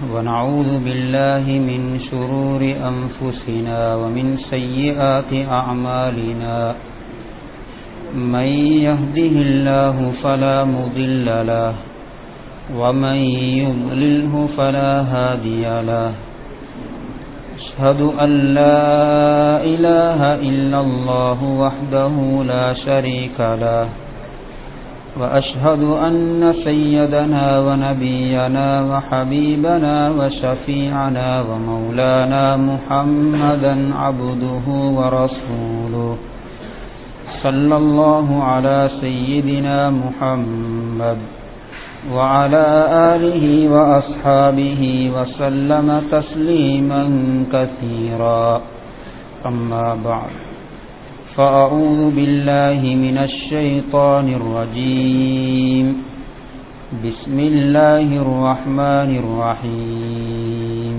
ونعوذ بالله من شرور أنفسنا ومن سيئات أعمالنا من يهده الله فلا مضل له ومن يضلله فلا هادي له أشهد أن لا إله إلا الله وحده لا شريك له وأشهد أن سيدنا ونبينا وحبيبنا وشفيعنا ومولانا محمدا عبده ورسوله صلى الله على سيدنا محمد وعلى آله وأصحابه وسلم تسليما كثيرا أما بعد فأعوذ بالله من الشيطان الرجيم بسم الله الرحمن الرحيم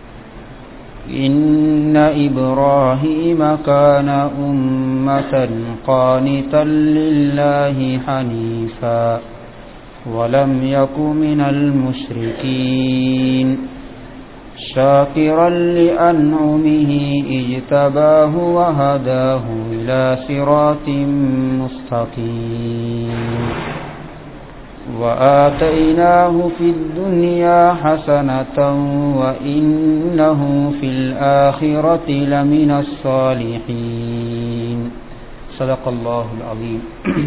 إن إبراهيم كان أمة قانتا لله حنيفا ولم يك من المشركين شاكرا لأنعمه اجتباه وهداه إلى صراط مستقيم وآتيناه في الدنيا حسنة وإنه في الآخرة لمن الصالحين صدق الله العظيم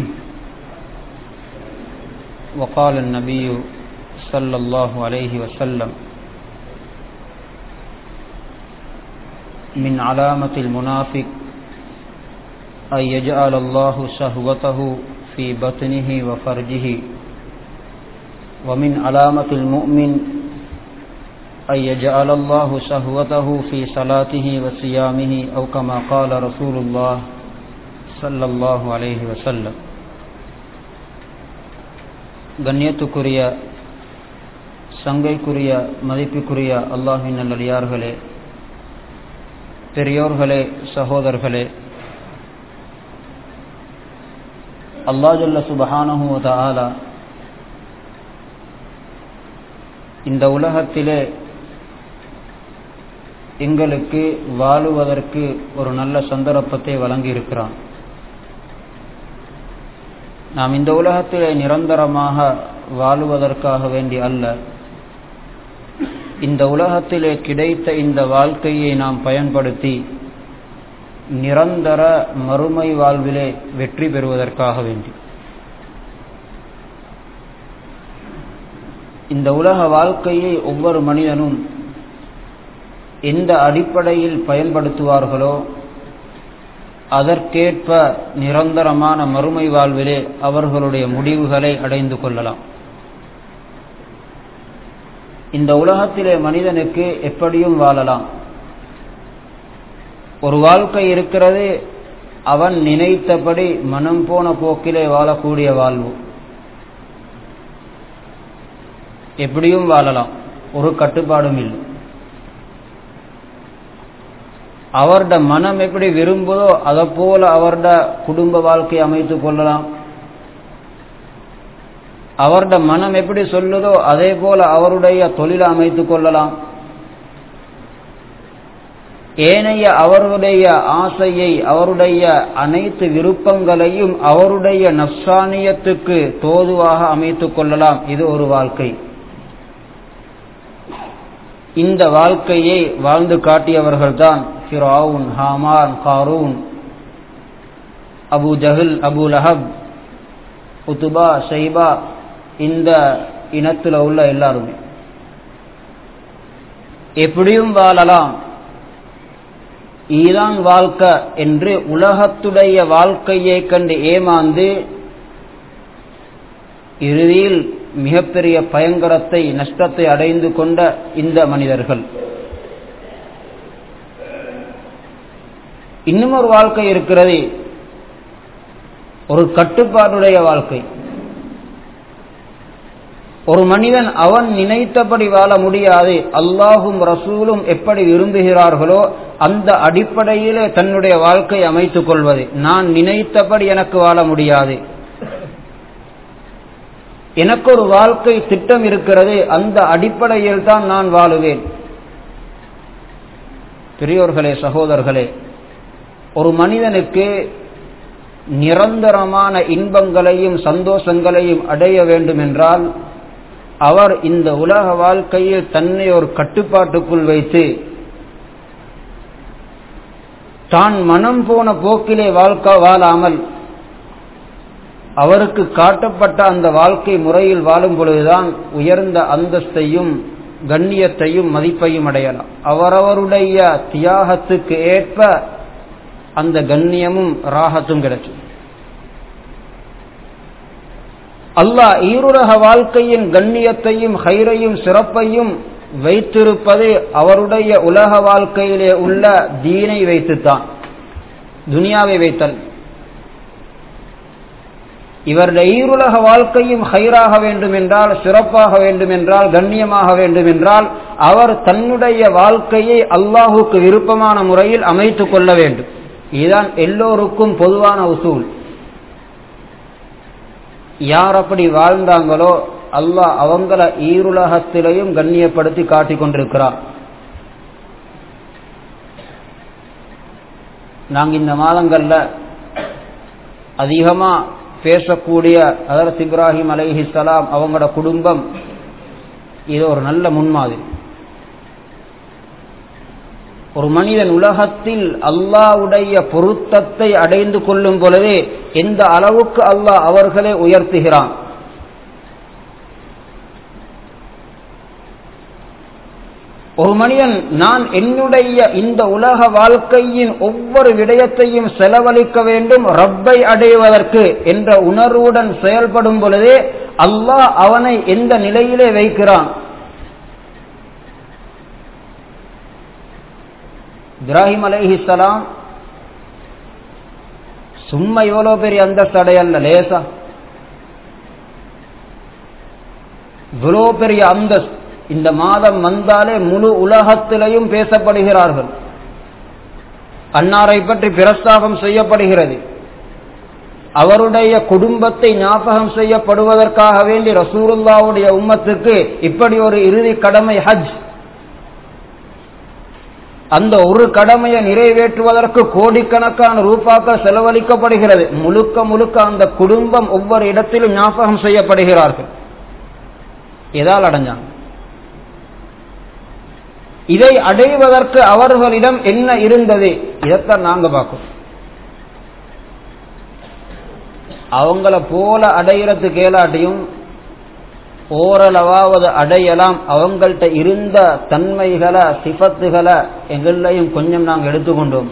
وقال النبي صلى الله عليه وسلم من علامة المنافق أن يجعل الله شهوته في بطنه وفرجه ومن علامة المؤمن أن يجعل الله شهوته في صلاته وصيامه أو كما قال رسول الله صلى الله عليه وسلم கண்ணியத்துக்குரிய சங்கைக்குரிய மதிப்புக்குரிய அல்லாஹின் நல்லடியார்களே பெரியோர்களே சகோதரர்களே அல்லாஜல்ல சுபஹானஹு தாலா இந்த உலகத்திலே எங்களுக்கு வாழுவதற்கு ஒரு நல்ல சந்தர்ப்பத்தை வழங்கியிருக்கிறான் நாம் இந்த உலகத்திலே நிரந்தரமாக வாழுவதற்காக வேண்டி அல்ல இந்த உலகத்திலே கிடைத்த இந்த வாழ்க்கையை நாம் பயன்படுத்தி நிரந்தர மறுமை வாழ்விலே வெற்றி பெறுவதற்காக வேண்டி இந்த உலக வாழ்க்கையை ஒவ்வொரு மனிதனும் எந்த அடிப்படையில் பயன்படுத்துவார்களோ அதற்கேற்ப நிரந்தரமான மறுமை வாழ்விலே அவர்களுடைய முடிவுகளை அடைந்து கொள்ளலாம் இந்த உலகத்திலே மனிதனுக்கு எப்படியும் வாழலாம் ஒரு வாழ்க்கை இருக்கிறது அவன் நினைத்தபடி மனம் போன போக்கிலே வாழக்கூடிய வாழ்வு எப்படியும் வாழலாம் ஒரு கட்டுப்பாடும் இல்லை அவருடைய மனம் எப்படி விரும்புதோ அதை போல அவருடைய குடும்ப வாழ்க்கை அமைத்துக் கொள்ளலாம் அவருடைய மனம் எப்படி சொல்லுதோ அதே போல அவருடைய தொழிலை அமைத்துக் கொள்ளலாம் ஏனைய அவருடைய ஆசையை அவருடைய அனைத்து விருப்பங்களையும் அவருடைய நப்சானியத்துக்கு தோதுவாக அமைத்துக் கொள்ளலாம் இது ஒரு வாழ்க்கை இந்த வாழ்க்கையை வாழ்ந்து காட்டியவர்கள்தான் ஃபிரவுன் ஹாமான் காரூன் அபு ஜஹில் அபு லஹப் உத்துபா ஷைபா இந்த இனத்தில் உள்ள எல்லாருமே எப்படியும் வாழலாம் ஈரான் வாழ்க்கை என்று உலகத்துடைய வாழ்க்கையை கண்டு ஏமாந்து இறுதியில் மிகப்பெரிய பயங்கரத்தை நஷ்டத்தை அடைந்து கொண்ட இந்த மனிதர்கள் இன்னும் ஒரு வாழ்க்கை இருக்கிறது ஒரு கட்டுப்பாடுடைய வாழ்க்கை ஒரு மனிதன் அவன் நினைத்தபடி வாழ முடியாது அல்லாஹும் ரசூலும் எப்படி விரும்புகிறார்களோ அந்த அடிப்படையிலே தன்னுடைய வாழ்க்கை அமைத்துக் கொள்வது நான் நினைத்தபடி எனக்கு வாழ முடியாது எனக்கு ஒரு வாழ்க்கை திட்டம் இருக்கிறது அந்த அடிப்படையில் தான் நான் வாழுவேன் பெரியோர்களே சகோதரர்களே ஒரு மனிதனுக்கு நிரந்தரமான இன்பங்களையும் சந்தோஷங்களையும் அடைய வேண்டும் என்றால் அவர் இந்த உலக வாழ்க்கையில் தன்னை ஒரு கட்டுப்பாட்டுக்குள் வைத்து தான் மனம் போன போக்கிலே வாழ்க்கை வாழாமல் அவருக்கு காட்டப்பட்ட அந்த வாழ்க்கை முறையில் வாழும் பொழுதுதான் உயர்ந்த அந்தஸ்தையும் கண்ணியத்தையும் மதிப்பையும் அடையலாம் அவரவருடைய தியாகத்துக்கு ஏற்ப அந்த கண்ணியமும் ராகத்தும் கிடைக்கும் அல்லாஹ் ஈருலக வாழ்க்கையின் கண்ணியத்தையும் ஹைரையும் சிறப்பையும் வைத்திருப்பது அவருடைய உலக வாழ்க்கையிலே உள்ள தீனை வைத்துத்தான் துனியாவை வைத்தல் இவருடைய ஈருலக வாழ்க்கையும் ஹைராக வேண்டும் என்றால் சிறப்பாக வேண்டும் என்றால் கண்ணியமாக வேண்டும் என்றால் அவர் தன்னுடைய வாழ்க்கையை அல்லாஹுக்கு விருப்பமான முறையில் அமைத்துக் கொள்ள வேண்டும் இதுதான் எல்லோருக்கும் பொதுவான உசூல் யார் அப்படி வாழ்ந்தாங்களோ அல்லாஹ் அவங்கள ஈருலகத்திலையும் கண்ணியப்படுத்தி காட்டிக் கொண்டிருக்கிறார் நாங்க இந்த மாதங்கள்ல அதிகமா பேசக்கூடிய அதரத் இப்ராஹிம் அலைஹிஸ்லாம் அவங்களோட குடும்பம் இது ஒரு நல்ல முன்மாதிரி ஒரு மனிதன் உலகத்தில் அல்லாவுடைய பொருத்தத்தை அடைந்து கொள்ளும் பொழுதே எந்த அளவுக்கு அல்லாஹ் அவர்களே உயர்த்துகிறான் ஒரு மனிதன் நான் என்னுடைய இந்த உலக வாழ்க்கையின் ஒவ்வொரு விடயத்தையும் செலவழிக்க வேண்டும் ரப்பை அடைவதற்கு என்ற உணர்வுடன் செயல்படும் பொழுதே அல்லாஹ் அவனை எந்த நிலையிலே வைக்கிறான் இப்ராஹிம் அலைஹிஸ்லாம் சும்மா எவ்வளோ பெரிய அந்தஸ்து அடையல்ல லேசா இவ்வளோ பெரிய அந்தஸ்து இந்த மாதம் வந்தாலே முழு உலகத்திலையும் பேசப்படுகிறார்கள் அன்னாரை பற்றி பிரஸ்தாபம் செய்யப்படுகிறது அவருடைய குடும்பத்தை ஞாபகம் செய்யப்படுவதற்காக வேண்டி ரசூருல்லாவுடைய உம்மத்துக்கு இப்படி ஒரு இறுதி கடமை ஹஜ் அந்த ஒரு கடமையை நிறைவேற்றுவதற்கு கோடிக்கணக்கான ரூபாக்கள் செலவழிக்கப்படுகிறது முழுக்க முழுக்க அந்த குடும்பம் ஒவ்வொரு இடத்திலும் ஞாபகம் செய்யப்படுகிறார்கள் எதால் அடைஞ்சாங்க இதை அடைவதற்கு அவர்களிடம் என்ன இருந்தது இதைத்தான் நாங்க பார்க்கணும் அவங்கள போல அடையிறதுக்கு ஏலாட்டியும் ஓரளவாவது அடையலாம் அவங்கள்ட்ட இருந்த தன்மைகளை சிபத்துகளை எங்களையும் கொஞ்சம் நாங்கள் எடுத்துக்கொண்டோம்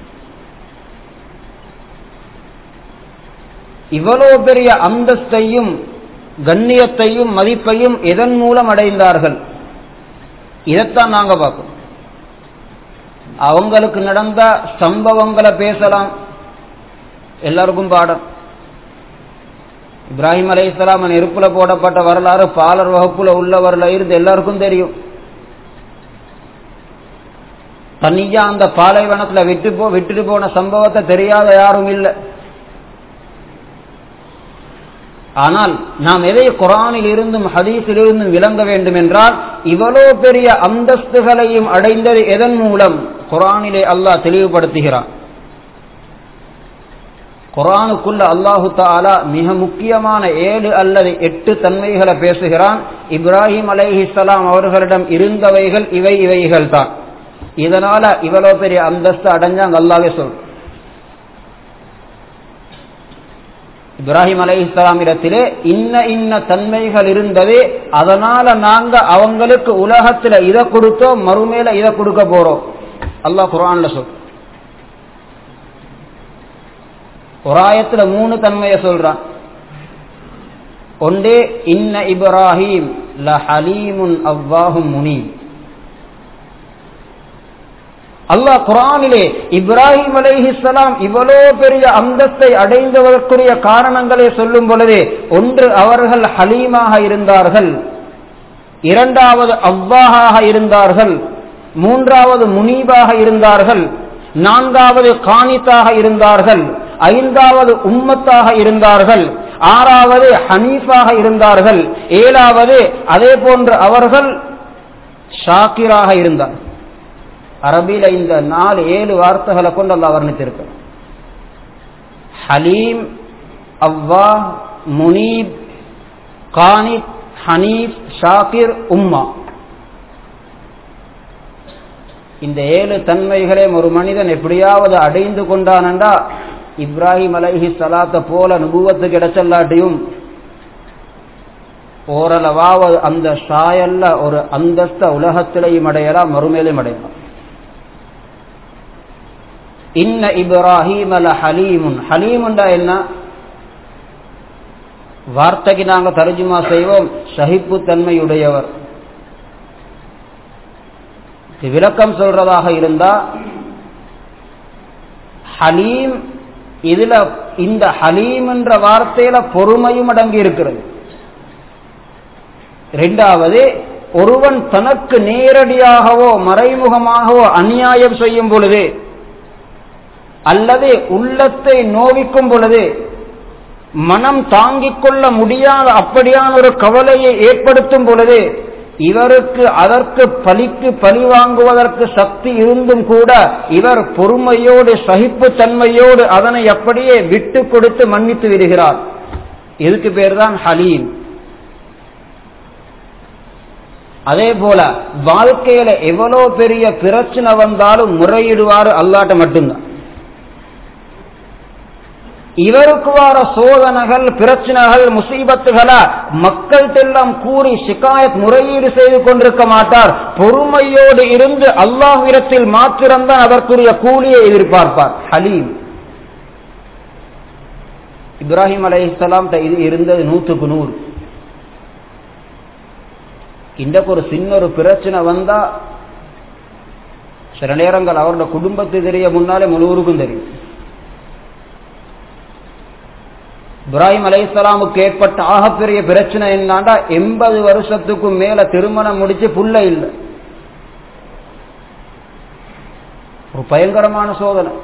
இவ்வளவு பெரிய அந்தஸ்தையும் கண்ணியத்தையும் மதிப்பையும் எதன் மூலம் அடைந்தார்கள் இதைத்தான் நாங்க பார்க்கணும் அவங்களுக்கு நடந்த சம்பவங்களை பேசலாம் எல்லாருக்கும் பாடம் இப்ராஹிம் அலை இஸ்லாம் நெருப்புல போடப்பட்ட வரலாறு பாலர் வகுப்புல உள்ளவர்ல இருந்து எல்லாருக்கும் தெரியும் தனியா அந்த பாலைவனத்துல விட்டு போ விட்டுட்டு போன சம்பவத்தை தெரியாத யாரும் இல்லை ஆனால் நாம் எதை குரானில் இருந்தும் ஹதீஸில் இருந்தும் விளங்க வேண்டும் என்றால் இவ்வளோ பெரிய அந்தஸ்துகளையும் அடைந்தது எதன் மூலம் குரானிலே அல்லாஹ் தெளிவுபடுத்துகிறான் குரானுக்குள்ள அல்லாஹு தாலா மிக முக்கியமான ஏழு அல்லது எட்டு தன்மைகளை பேசுகிறான் இப்ராஹிம் அலைஹிஸ்லாம் அவர்களிடம் இருந்தவைகள் இவை இவைகள் தான் இதனால இவ்வளவு பெரிய அந்தஸ்து அடைஞ்சாங்க அல்லாவே சொல் இப்ராஹிம் அலை இஸ்லாமிடத்திலே இன்ன இன்ன தன்மைகள் இருந்தது அதனால நாங்க அவங்களுக்கு உலகத்துல இதை கொடுத்தோம் மறுமையில இதை கொடுக்க போறோம் அல்லாஹ் குரான்ல சொல் ஒரு ஆயத்துல மூணு தன்மையை சொல்றான் ஒன்றே இன்ன இப்ராஹிம் ல ஹலீமுன் அவ்வாஹும் முனீம் அல்லாஹ் குரானிலே இப்ராஹிம் அலைஹிஸ்லாம் இவ்வளோ பெரிய அந்தஸ்தை அடைந்ததற்குரிய காரணங்களை சொல்லும் பொழுது ஒன்று அவர்கள் ஹலீமாக இருந்தார்கள் இரண்டாவது அவ்வாஹாக இருந்தார்கள் மூன்றாவது முனீபாக இருந்தார்கள் நான்காவது காணித்தாக இருந்தார்கள் ஐந்தாவது உம்மத்தாக இருந்தார்கள் ஆறாவது ஹனீஃபாக இருந்தார்கள் ஏழாவது அதே போன்று அவர்கள் ஷாக்கிராக இருந்தார் அரபியில இந்த நாலு ஏழு வார்த்தைகளை கொண்டு அல்லா வர்ணித்திருக்க ஹலீம் அவ்வா முனீப் கானித் ஹனீப் ஷாக்கிர் உம்மா இந்த ஏழு தன்மைகளையும் ஒரு மனிதன் எப்படியாவது அடைந்து கொண்டானண்டா இப்ராஹிம் அலைஹி சலாத்த போல நுபுவத்து கிடைச்சல்லாட்டியும் ஓரளவாவது அந்த சாயல்ல ஒரு அந்தஸ்த உலகத்திலையும் அடையலாம் மறுமையிலும் அடையலாம் இன்ன இப்ராஹிம் அல ஹலீமுன் ஹலீமுண்டா என்ன வார்த்தைக்கு நாங்க தர்ஜுமா செய்வோம் சகிப்பு தன்மையுடையவர் விளக்கம் சொல்றதாக இருந்தா ஹலீம் இதுல இந்த ஹலீம் என்ற வார்த்தையில பொறுமையும் அடங்கி இருக்கிறது இரண்டாவது ஒருவன் தனக்கு நேரடியாகவோ மறைமுகமாகவோ அநியாயம் செய்யும் பொழுது அல்லது உள்ளத்தை நோவிக்கும் பொழுது மனம் தாங்கிக் கொள்ள முடியாத அப்படியான ஒரு கவலையை ஏற்படுத்தும் பொழுது இவருக்கு அதற்கு பலிக்கு பழி வாங்குவதற்கு சக்தி இருந்தும் கூட இவர் பொறுமையோடு சகிப்பு தன்மையோடு அதனை அப்படியே விட்டு கொடுத்து மன்னித்து விடுகிறார் இதுக்கு பேர் தான் ஹலீம் அதே போல வாழ்க்கையில எவ்வளவு பெரிய பிரச்சனை வந்தாலும் முறையிடுவாரு அல்லாட்ட மட்டும்தான் இவருக்கு வர சோதனைகள் பிரச்சனைகள் முசீபத்துகளா மக்கள்கிட்டெல்லாம் கூறி சிகாயத் முறையீடு செய்து கொண்டிருக்க மாட்டார் பொறுமையோடு இருந்து அல்லாஹ்விடத்தில் மாத்திரம்தான் அதற்குரிய கூலியை எதிர்பார்ப்பார் ஹலீம் இப்ராஹிம் அலை இஸ்லாம் இது இருந்தது நூற்றுக்கு நூறு இன்றைக்கு ஒரு சின்ன ஒரு பிரச்சனை வந்தா சில நேரங்கள் அவரோட குடும்பத்தை தெரிய முன்னாலே முழுவருக்கும் தெரியும் இப்ராஹிம் அலைசலாமுக்கு ஏற்பட்ட ஆகப்பெரிய பிரச்சனை என்னாண்டா எண்பது வருஷத்துக்கும் மேல திருமணம் முடிச்சு புள்ள இல்லை ஒரு பயங்கரமான சோதனை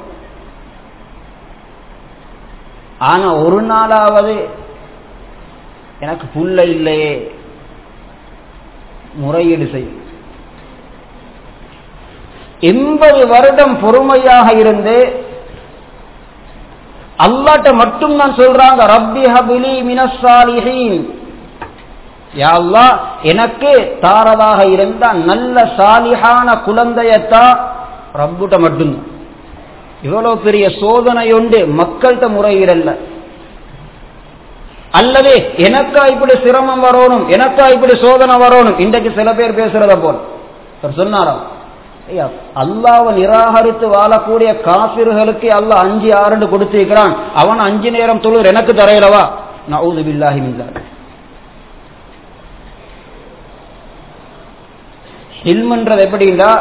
ஆனா ஒரு நாளாவது எனக்கு புள்ள இல்லையே முறையீடு செய்யும் எண்பது வருடம் பொறுமையாக இருந்து அல்லாட்ட மட்டும் தான் சொல்றாங்க ரப்பி ஹபிலி மினசாலிஹீன் யா அல்லாஹ் எனக்கு தாரதாக இருந்த நல்ல சாலிஹான குழந்தையத்தா ரப்புட்ட மட்டும்தான் இவ்வளவு பெரிய சோதனை உண்டு மக்கள்கிட்ட முறையிடல்ல அல்லது எனக்கா இப்படி சிரமம் வரணும் எனக்கா இப்படி சோதனை வரணும் இன்றைக்கு சில பேர் பேசுறத போல் சொன்னாராம் அல்லாவை நிராகரித்து வாழக்கூடிய காசிர்களுக்கு அல்ல அஞ்சு ஆறுண்டு கொடுத்திருக்கிறான் அவன் அஞ்சு நேரம் தொழுர் எனக்கு தரையிலவா நவுது பில்லாஹி மில்லாஹ் ஹில்ம்ன்றது எப்படின்னா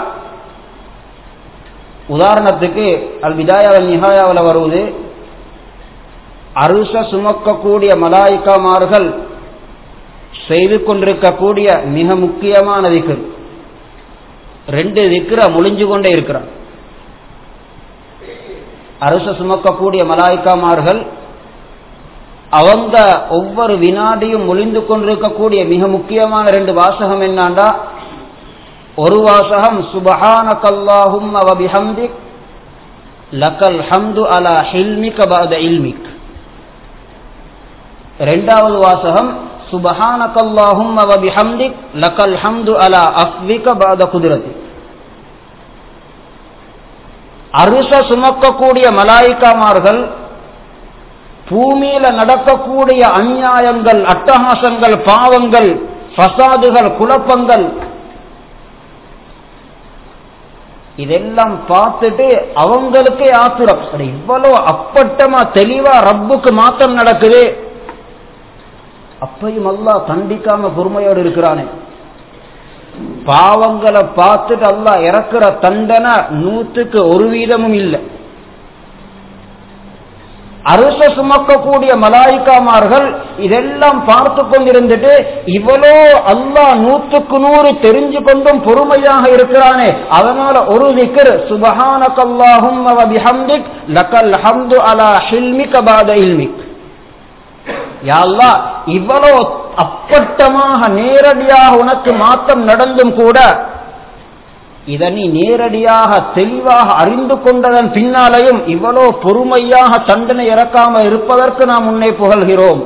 உதாரணத்துக்கு அல் விதாயாவல் நிகாயாவில் வருவது அருச சுமக்கக்கூடிய மலாய்க்காமார்கள் செய்து கொண்டிருக்கக்கூடிய மிக முக்கியமான திக்கர் ரெண்டு திக்கிற முழிஞ்சு கொண்டே இருக்கிறான் அரச சுமக்கக்கூடிய மலாய்க்காமார்கள் அவங்க ஒவ்வொரு வினாடியும் முழிந்து கொண்டிருக்கக்கூடிய மிக முக்கியமான ரெண்டு வாசகம் என்னாண்டா ஒரு வாசகம் சுபஹானகல்லாஹும் அவபிஹம்திக் லக்கல் ஹம்து அலா ஹில்மிக பாத இல்மிக் ரெண்டாவது வாசகம் சுபஹானகல்லாஹும் அவபிஹம்திக் லக்கல் ஹம்து அலா அஃவிக பாத குதிரதி அருச சுமக்கக்கூடிய மலாய்க்காமார்கள் பூமியில நடக்கக்கூடிய அநியாயங்கள் அட்டகாசங்கள் பாவங்கள் ஃபசாதுகள் குழப்பங்கள் இதெல்லாம் பார்த்துட்டு அவங்களுக்கே ஆத்துரம் இவ்வளவு அப்பட்டமா தெளிவா ரப்புக்கு மாத்தம் நடக்குது அப்பையும் அல்லா தண்டிக்காம பொறுமையோடு இருக்கிறானே பாவங்களை பார்த்துட்டு அல்லா இறக்குற தண்டனை நூத்துக்கு ஒரு வீதமும் இல்லை அரச சுமக்கக்கூடிய மலாய்க்காமார்கள் இதெல்லாம் பார்த்து கொண்டிருந்துட்டு இவ்வளோ அல்லாஹ் நூற்றுக்கு நூறு தெரிஞ்சு கொண்டும் பொறுமையாக இருக்கிறானே அதனால ஒரு திக்கர் சுபஹானகல்லாஹும் பிஹம்திக் லக்கல் ஹம்து அலா ஹில்மிக பாத இல்மிக் யாழ்லா இவ்வளோ அப்பட்டமாக நேரடியாக உனக்கு மாற்றம் நடந்தும் கூட இதை நீ நேரடியாக தெளிவாக அறிந்து கொண்டதன் பின்னாலேயும் இவ்வளோ பொறுமையாக தண்டனை இறக்காம இருப்பதற்கு நாம் உன்னை புகழ்கிறோம்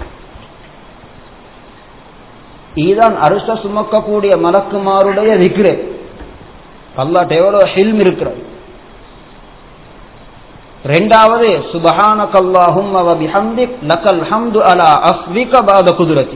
இதுதான் அரிச சுமக்கக்கூடிய மலக்குமாருடைய திக்ரு அல்லாட்ட எவ்வளோ ஹில்ம் இருக்கிறது ரெண்டாவது சுபஹானக அல்லாஹும்ம வ பிஹம்திக் லக்கல் ஹம்து அலா அஃவிக பாத குதுரதி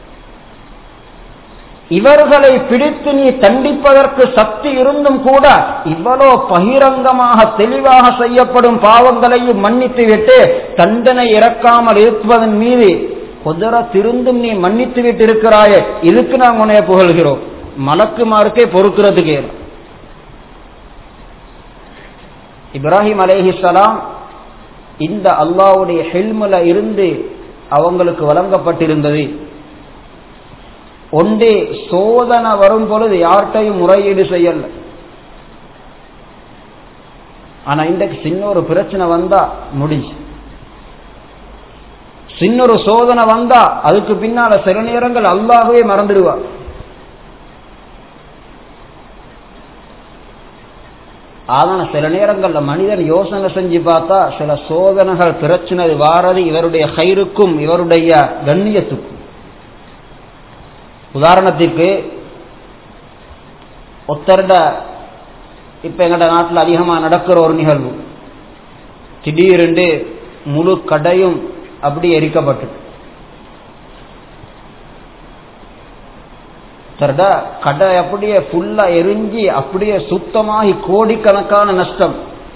இவர்களை பிடித்து நீ தண்டிப்பதற்கு சக்தி இருந்தும் கூட இவ்வளோ பகிரங்கமாக தெளிவாக செய்யப்படும் பாவங்களையும் மன்னித்து விட்டு தண்டனை இறக்காமல் இருப்பதன் மீது குதிரத்திருந்தும் நீ மன்னித்து விட்டு இருக்கிறாயே இதுக்கு நாம் உன்னைய புகழ்கிறோம் மலக்குமாருக்கே பொறுக்கிறதுக்கு இப்ராஹிம் அலேஹிசலாம் இந்த அல்லாவுடைய ஹெல்முல இருந்து அவங்களுக்கு வழங்கப்பட்டிருந்தது ஒன்றே சோதனை வரும் பொழுது யார்கிட்டையும் முறையீடு செய்யல ஆனா இன்றைக்கு சின்ன ஒரு பிரச்சனை வந்தா முடிஞ்சு சின்ன ஒரு சோதனை வந்தா அதுக்கு பின்னால சில நேரங்கள் அல்லாகவே மறந்துடுவா ஆனா சில நேரங்கள்ல மனிதன் யோசனை செஞ்சு பார்த்தா சில சோதனைகள் பிரச்சனை வாரது இவருடைய கயிறுக்கும் இவருடைய கண்ணியத்துக்கும் உதாரணத்திற்கு ஒத்தருட இப்ப எங்கட நாட்டில் அதிகமா நடக்கிற ஒரு நிகழ்வு திடீரென்று முழு கடையும் அப்படி எரிக்கப்பட்டு தரடா கடை அப்படியே ஃபுல்லா எரிஞ்சு அப்படியே சுத்தமாகி கோடிக்கணக்கான நஷ்டம்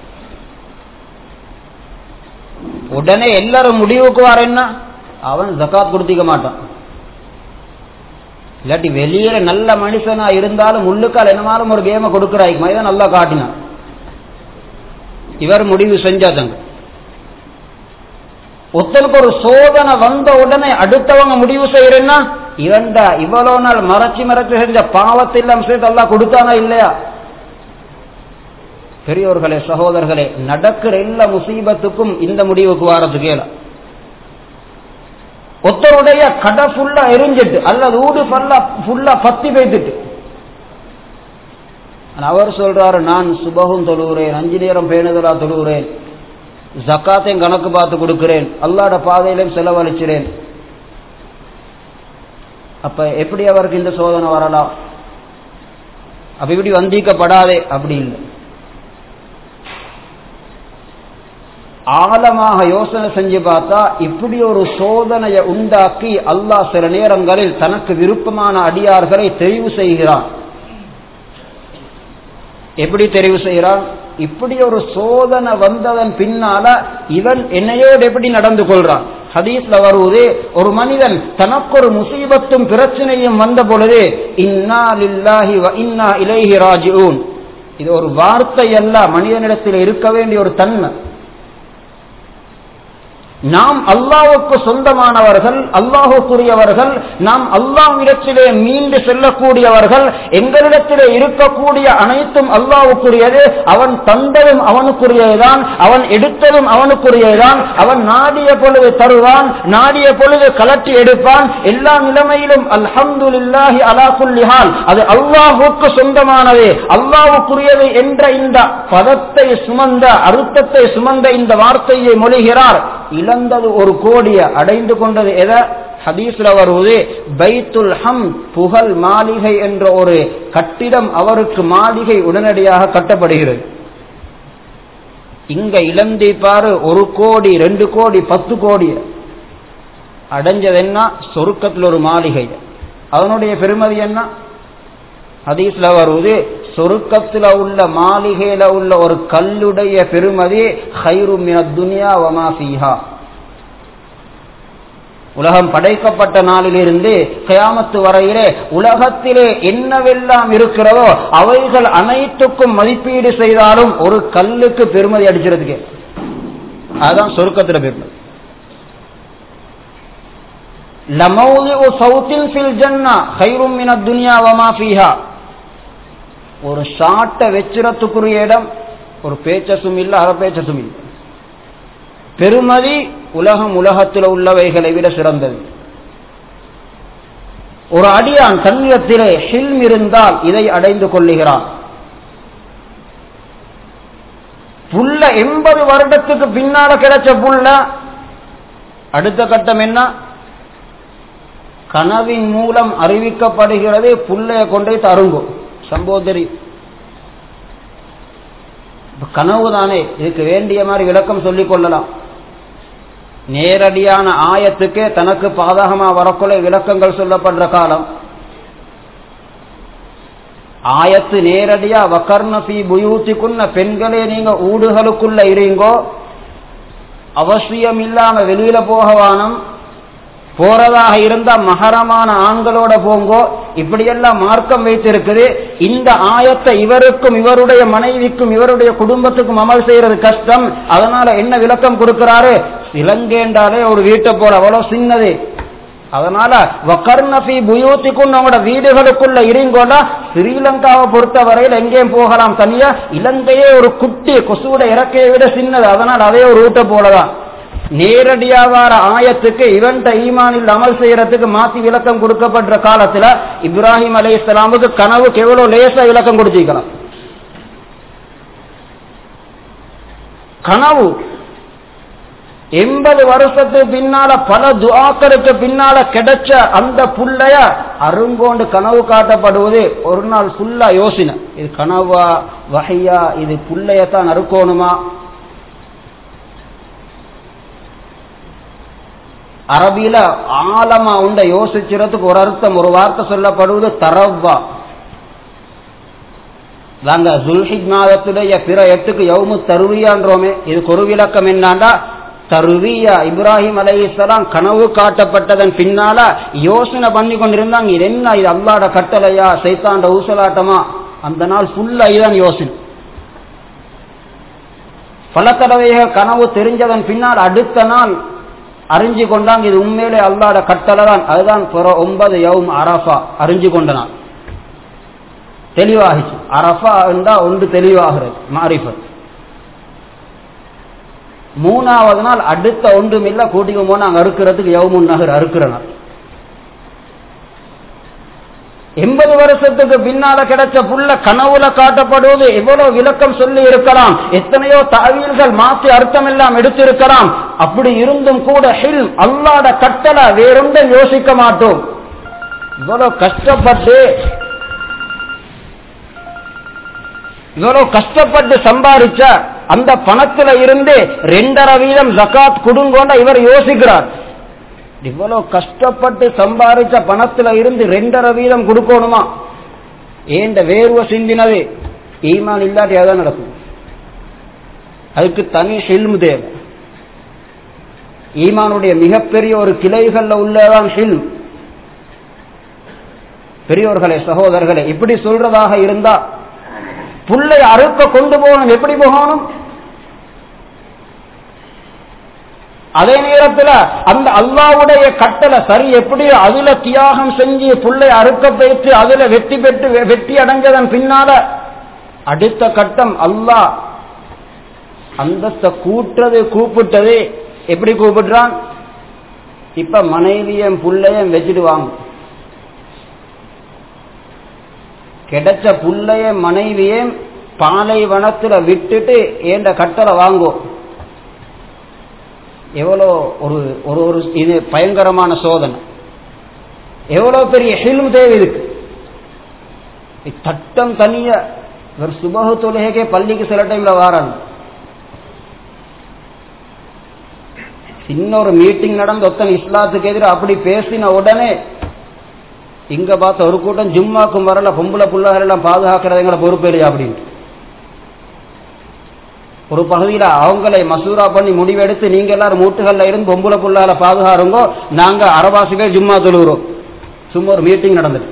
உடனே எல்லாரும் முடிவுக்கு வரேன்னா அவன் ஜக்காத் கொடுத்திக்க மாட்டான் இல்லாட்டி வெளியில நல்ல மனுஷனா இருந்தாலும் உள்ளுக்கால் என்னமாலும் ஒரு கேமை கொடுக்கிறாய்க்கு மாதிரி நல்லா காட்டினான் இவர் முடிவு செஞ்சாதங்க ஒருத்தனுக்கு ஒரு சோதனை வந்த உடனே அடுத்தவங்க முடிவு செய்யறேன்னா இவன்டா இவ்வளவு நாள் மறைச்சி மறைச்சு செஞ்ச பாவத்தை எல்லாம் சேர்த்து எல்லாம் கொடுத்தானா இல்லையா பெரியோர்களே சகோதரர்களே நடக்கிற எல்லா முசீபத்துக்கும் இந்த முடிவுக்கு வாரத்துக்கு கேள ஒருத்தருடைய கடை ஃபுல்லா எரிஞ்சிட்டு அல்லது ஊடு ஃபுல்லா ஃபுல்லா பத்தி வைத்துட்டு அவர் சொல்றாரு நான் சுபகும் தொழுகிறேன் அஞ்சு நேரம் பேணுதலா தொழுகிறேன் ஜக்காத்தையும் கணக்கு பார்த்து கொடுக்கிறேன் அல்லாட பாதையிலையும் செலவழிக்கிறேன் அப்ப எப்படி அவருக்கு இந்த சோதனை வரலாம் அப்ப இப்படி வந்திக்கப்படாதே அப்படி இல்லை ஆழமாக யோசனை செஞ்சு பார்த்தா இப்படி ஒரு சோதனையை உண்டாக்கி அல்லாஹ் சில நேரங்களில் தனக்கு விருப்பமான அடியார்களை தெரிவு செய்கிறான் எப்படி தெரிவு செய்கிறான் இப்படி ஒரு சோதனை வந்ததன் பின்னால இவன் என்னையோடு எப்படி நடந்து கொள்றான் ஹதீஸ்ல வருவது ஒரு மனிதன் தனக்கு ஒரு முசீபத்தும் பிரச்சனையும் வந்த பொழுது இன்னா லில்லாஹி வ இன்னா இலைஹி ராஜிஊன் இது ஒரு வார்த்தை அல்ல மனிதனிடத்தில் இருக்க வேண்டிய ஒரு தன்மை நாம் அல்லாவுக்கு சொந்தமானவர்கள் அல்லாஹுக்குரியவர்கள் நாம் அல்லாவிடத்திலே மீண்டு செல்லக்கூடியவர்கள் எங்களிடத்திலே இருக்கக்கூடிய அனைத்தும் அல்லாவுக்குரியது அவன் தந்ததும் அவனுக்குரியதுதான் அவன் எடுத்ததும் அவனுக்குரியதுதான் அவன் நாடிய பொழுது தருவான் நாடிய பொழுது கலட்டி எடுப்பான் எல்லா நிலைமையிலும் அல்ஹம்துலில்லாஹி அலா குல்லிஹால் அது அல்லாஹுக்கு சொந்தமானது அல்லாவுக்குரியது என்ற இந்த பதத்தை சுமந்த அருத்தத்தை சுமந்த இந்த வார்த்தையை மொழிகிறார் இழந்தது ஒரு கோடிய அடைந்து கொண்டது எத ஹதீஸ்ல வருவது பைத்துல் ஹம் புகழ் மாளிகை என்ற ஒரு கட்டிடம் அவருக்கு மாளிகை உடனடியாக கட்டப்படுகிறது இங்க இழந்தி பாரு ஒரு கோடி ரெண்டு கோடி பத்து கோடி அடைஞ்சது என்ன சொருக்கத்தில் ஒரு மாளிகை அதனுடைய பெருமதி என்ன ஹதீஸ்ல வருவது சொருக்கத்தில் உள்ள மாளிகையில உள்ள ஒரு கல்லுடைய பெருமதி ஹைரு துனியா வமா ஃபீஹா உலகம் படைக்கப்பட்ட நாளிலிருந்து கயாமத்து வரையிலே உலகத்திலே என்னவெல்லாம் இருக்கிறதோ அவைகள் அனைத்துக்கும் மதிப்பீடு செய்தாலும் ஒரு கல்லுக்கு பெருமதி அடிச்சிருதுக்கு அதுதான் சொர்க்கத்தில் போயிருந்தது லமௌலிஉ சௌத்தின் ஃபில் ஜன்னா கைரும் மின துன்யா வமா ஃபீஹா ஒரு ஷாட்டை வெச்சிரத்துக்குரிய இடம் ஒரு பேச்சசும் இல்லை அற பேச்சசும் இல்லை பெருமதி உலகம் உலகத்தில் உள்ளவைகளை விட சிறந்தது ஒரு அடியான் தன்னிடத்திலே ஹில்ம் இருந்தால் இதை அடைந்து கொள்ளுகிறான் புல்ல எண்பது வருடத்துக்கு பின்னால கிடைச்ச புல்ல அடுத்த கட்டம் என்ன கனவின் மூலம் அறிவிக்கப்படுகிறது புள்ளைய கொண்டே தருங்கும் சம்போதரி கனவு தானே இதுக்கு வேண்டிய மாதிரி விளக்கம் சொல்லிக் கொள்ளலாம் நேரடியான ஆயத்துக்கே தனக்கு பாதகமா வரக்குள்ள விளக்கங்கள் சொல்லப்படுற காலம் ஆயத்து நேரடியா வக்கர்ணபி புயூத்திக்குன்ன பெண்களே நீங்க ஊடுகளுக்குள்ள இருங்கோ அவசியம் இல்லாம வெளியில போகவானம் போறதாக இருந்தா மகரமான ஆண்களோட போங்கோ இப்படியெல்லாம் மார்க்கம் வைத்திருக்குது இந்த ஆயத்தை இவருக்கும் இவருடைய மனைவிக்கும் இவருடைய குடும்பத்துக்கும் அமல் செய்யறது கஷ்டம் அதனால என்ன விளக்கம் கொடுக்கிறாரு இலங்கேண்டாலே ஒரு வீட்டை போல அவ்வளவு சின்னது அதனால வக்கர்ணபி புயூத்திக்கும் நம்மளோட வீடுகளுக்குள்ள இருங்கோல ஸ்ரீலங்காவை பொறுத்த வரையில் எங்கேயும் போகலாம் தனியா இலங்கையே ஒரு குட்டி கொசுவோட இறக்கையை விட சின்னது அதனால் அதே ஒரு வீட்டை போலதான் நேரடியா வர ஆயத்துக்கு இவன்ட ஈமானில் அமல் செய்யறதுக்கு மாத்தி விளக்கம் கொடுக்கப்படுற காலத்துல இப்ராஹிம் அலி இஸ்லாமுக்கு கனவுக்கு எவ்வளவு லேசா விளக்கம் கொடுத்திருக்கலாம் கனவு எண்பது வருஷத்துக்கு பின்னால பல துவாக்களுக்கு பின்னால கிடைச்ச அந்த புள்ளைய அருங்கோண்டு கனவு காட்டப்படுவது ஒரு நாள் ஃபுல்லா யோசனை இது கனவா வகையா இது புள்ளையத்தான் அறுக்கணுமா அரபியில ஆழமா உண்ட யோசிக்கிறதுக்கு ஒரு அர்த்தம் ஒரு வார்த்தை சொல்லப்படுவது தரவ்வா நாங்க ஜுல்ஹித் மாதத்துடைய பிற எட்டுக்கு யவுமு தருவியான்றோமே இதுக்கு ஒரு விளக்கம் என்னாண்டா தருவியா இப்ராஹிம் அலை இஸ்லாம் கனவு காட்டப்பட்டதன் பின்னால யோசனை பண்ணி கொண்டிருந்தாங்க இது என்ன இது அல்லாட கட்டளையா சைத்தாண்ட ஊசலாட்டமா அந்த நாள் ஃபுல்லா இதுதான் யோசனை பல தடவைகள் கனவு தெரிஞ்சதன் பின்னால் அடுத்த நாள் அறிஞ்சு கொண்டாங்க இது உண்மையிலே அல்லாட கட்டளை தான் அதுதான் புற ஒன்பது யவும் அரஃபா அறிஞ்சு கொண்ட நாள் தெளிவாகிச்சு அரஃபா என்றா ஒன்று தெளிவாகிறது மாரிஃபத் மூணாவது நாள் அடுத்த ஒன்றும் இல்ல கூட்டிக்கு போனா அங்க அறுக்கிறதுக்கு யவுமுன் நகர் அறுக்கிற நாள் எண்பது வருஷத்துக்கு பின்னால கிடைச்ச புள்ள கனவுல காட்டப்படுவது எவ்வளவு விளக்கம் சொல்லி இருக்கலாம் எத்தனையோ தாவீல்கள் மாற்றி அர்த்தம் எல்லாம் எடுத்திருக்கலாம் அப்படி இருந்தும் கூட ஹில் அல்லாட கட்டளை வேறொன்றும் யோசிக்க மாட்டோம் இவ்வளவு கஷ்டப்பட்டு இவ்வளவு கஷ்டப்பட்டு சம்பாதிச்ச அந்த பணத்துல இருந்து ரெண்டரை வீதம் ஜக்காத் கொடுங்கோண்ட இவர் யோசிக்கிறார் இவ்வளவு கஷ்டப்பட்டு சம்பாதிச்ச பணத்துல இருந்து ரெண்டரை வீதம் கொடுக்கணுமா ஏண்ட வேர்வை சிந்தினது ஈமான் இல்லாட்டி அதான் நடக்கும் அதுக்கு தனி ஹில்மு தேவை ஈமானுடைய மிகப்பெரிய ஒரு கிளைகள்ல உள்ளதான் ஹில்ம் பெரியோர்களே சகோதரர்களே இப்படி சொல்றதாக இருந்தா புள்ளை அறுக்க கொண்டு போகணும் எப்படி போகணும் அதே நேரத்தில் அந்த அல்லாவுடைய கட்டளை சரி எப்படி அதுல தியாகம் செஞ்சு புள்ளை அறுக்க பெற்று அதுல வெற்றி பெற்று வெற்றி அடைஞ்சதன் பின்னால அடுத்த கட்டம் அல்லாஹ் அந்தஸ்த கூட்டுறது கூப்பிட்டது எப்படி கூப்பிடுறான் இப்ப மனைவியும் புள்ளையும் வச்சிடுவாங்க கிடைச்ச புள்ளைய மனைவியும் பாலைவனத்துல விட்டுட்டு ஏண்ட கட்டளை வாங்கும் எவ்வளோ ஒரு ஒரு ஒரு இது பயங்கரமான சோதனை எவ்வளோ பெரிய ஹில்ம் தேவை இதுக்கு தட்டம் தனிய ஒரு சுபகு தொழுகைக்கே பள்ளிக்கு சில டைம்ல வாராங்க இன்னொரு மீட்டிங் நடந்து ஒத்தன் இஸ்லாத்துக்கு எதிராக அப்படி பேசின உடனே இங்க பார்த்த ஒரு கூட்டம் ஜும்மாக்கும் வரல பொம்பளை புள்ளகள் எல்லாம் பாதுகாக்கிறது எங்களை பொறுப்பேறியா அப்படின்ட்டு ஒரு பகுதியில் அவங்களை மசூரா பண்ணி முடிவெடுத்து நீங்க எல்லாரும் மூட்டுகள்ல இருந்து பொம்பளை புள்ளால பாதுகாருங்கோ நாங்க அரவாசி பேர் ஜும்மா தொழுகிறோம் சும்மா ஒரு மீட்டிங் நடந்தது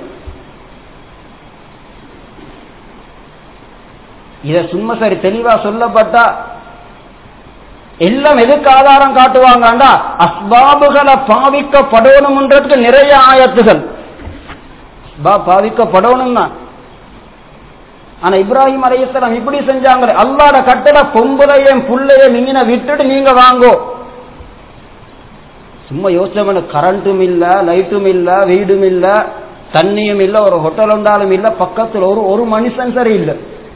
இத சும்மா சரி தெளிவா சொல்லப்பட்டா எல்லாம் எதுக்கு ஆதாரம் காட்டுவாங்கண்டா அஸ்பாபுகளை பாவிக்கப்படணும்ன்றதுக்கு நிறைய ஆயத்துகள் பாவிக்கப்படணும் தான் ஆனா இப்ராஹிம் அலையலாம் இப்படி செஞ்சாங்க அல்லாட கட்டட பொம்புலையும் புள்ளையும் இங்கின விட்டுட்டு நீங்க வாங்கோ சும்மா யோசிச்சவன கரண்ட்டும் இல்ல லைட்டும் இல்ல வீடும் இல்ல தண்ணியும் இல்ல ஒரு ஹோட்டல் உண்டாலும் இல்ல பக்கத்துல ஒரு ஒரு மனுஷன் சரி இல்ல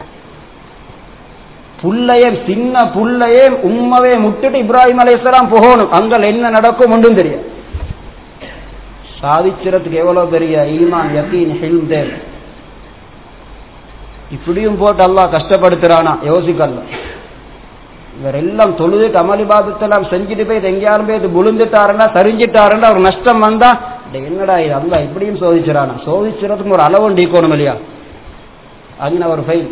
புள்ளைய சின்ன புள்ளையே உண்மவே முட்டுட்டு இப்ராஹிம் அலையலாம் போகணும் அங்க என்ன நடக்கும் ஒன்றும் தெரியும் சாதிச்சிறதுக்கு எவ்வளவு பெரிய ஈமான் யக்கீன் ஹில்ம் தேவை இப்படியும் போட்டு அல்லாஹ் கஷ்டப்படுத்துறானா யோசிக்கல இவர் எல்லாம் தொழுதுட்டு அமளிபாதத்தெல்லாம் செஞ்சுட்டு போய் எங்கேயாரும் போய் இது புழுந்துட்டாருன்னா சரிஞ்சிட்டாருன்னா ஒரு நஷ்டம் வந்தா என்னடா இது அல்ல இப்படியும் சோதிச்சிடானா சோதிச்சிடறதுக்கு ஒரு அளவு டீக்கணும் இல்லையா அங்கே ஒரு ஃபைல்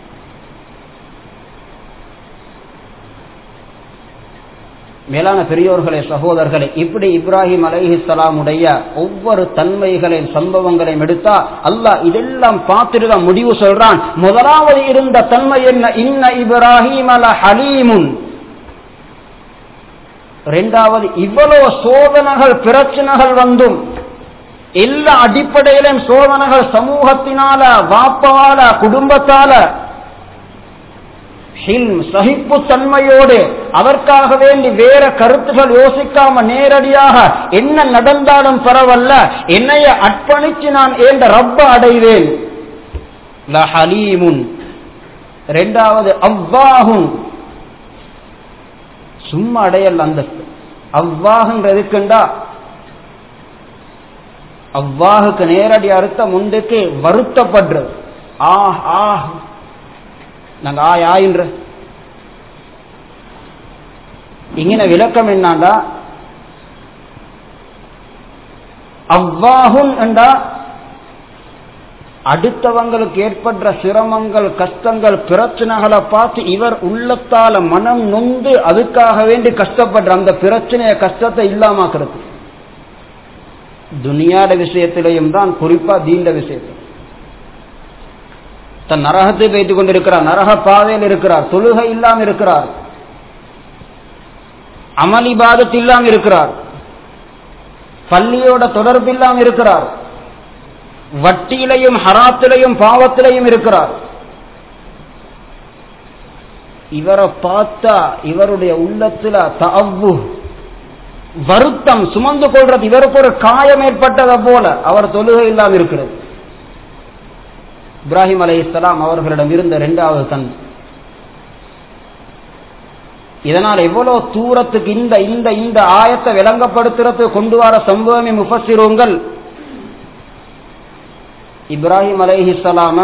மேலான பெரியோர்களே சகோதரர்களே இப்படி இப்ராஹிம் அலைஹிஸ்லாமுடைய ஒவ்வொரு தன்மைகளையும் சம்பவங்களையும் எடுத்தா அல்லாஹ் இதெல்லாம் பார்த்துட்டு தான் முடிவு சொல்றான் முதலாவது இருந்த தன்மை என்ன இன்ன இப்ராஹிம் அல ஹலீமுன் ரெண்டாவது இவ்வளவு சோதனைகள் பிரச்சனைகள் வந்தும் எல்லா அடிப்படையிலும் சோதனைகள் சமூகத்தினால வாப்பால குடும்பத்தால சகிப்பு தன்மையோடு அதற்காக வேண்டி வேற கருத்துகள் யோசிக்காம நேரடியாக என்ன நடந்தாலும் பரவல்ல என்னைய அர்ப்பணிச்சு நான் ஏண்ட ரப்ப அடைவேன் ஹலீமுன் ரெண்டாவது அவ்வாகும் சும்மா அடையல் அந்தஸ்து அவ்வாகுன்றதுக்குண்டா அவ்வாகுக்கு நேரடி அர்த்தம் முண்டுக்கு வருத்தப்படுறது ஆஹ் ஆஹ் நாங்க ஆய் ஆயின்ற இங்கின விளக்கம் என்னாண்டா அவ்வாகும் என்றா அடுத்தவங்களுக்கு ஏற்படுற சிரமங்கள் கஷ்டங்கள் பிரச்சனைகளை பார்த்து இவர் உள்ளத்தால மனம் நொந்து அதுக்காக வேண்டி கஷ்டப்படுற அந்த பிரச்சனைய கஷ்டத்தை இல்லாமக்கிறது துனியாட விஷயத்திலையும் தான் குறிப்பா தீண்ட விஷயத்தில் தன் நரகத்தை வைத்துக் கொண்டிருக்கிறார் நரக பாதையில் இருக்கிறார் தொழுகை இல்லாம இருக்கிறார் அமளிபாதத்து இல்லாம இருக்கிறார் பள்ளியோட தொடர்பு இல்லாம இருக்கிறார் வட்டியிலையும் ஹராத்திலையும் பாவத்திலையும் இருக்கிறார் இவரை பார்த்தா இவருடைய உள்ளத்துல தவ்வு வருத்தம் சுமந்து கொள்றது இவருக்கு ஒரு காயம் ஏற்பட்டதை போல அவர் தொழுகை இல்லாம இருக்கிறது இப்ராஹிம் அலை இஸ்லாம் அவர்களிடம் இருந்த இரண்டாவது தன் இதனால் எவ்வளவு தூரத்துக்கு இந்த இந்த இந்த ஆயத்தை விளங்கப்படுத்துறது கொண்டு வர சம்பவமே முஃபசிரோங்கள் இப்ராஹிம் அலைஹிஸ்லாம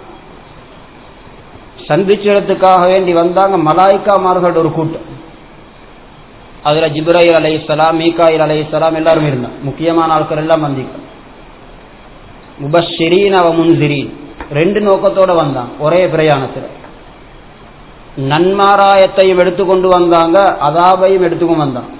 சந்திச்சதுக்காக வேண்டி வந்தாங்க மலாய்க்காமார்கள் ஒரு கூட்டம் அதுல ஜிப்ராஹில் அலை இஸ்லாம் மீகாயில் அலை இஸ்லாம் எல்லாரும் இருந்தாங்க முக்கியமான ஆட்கள் எல்லாம் வந்திக்க முபஷிரீன் அவ முன்சிரீன் ரெண்டு நோக்கத்தோட வந்தான் ஒரே பிரயாணத்தில் நன்மாராயத்தையும் எடுத்துக்கொண்டு வந்தாங்க அதாபையும் எடுத்துக்கொண்டு வந்தான்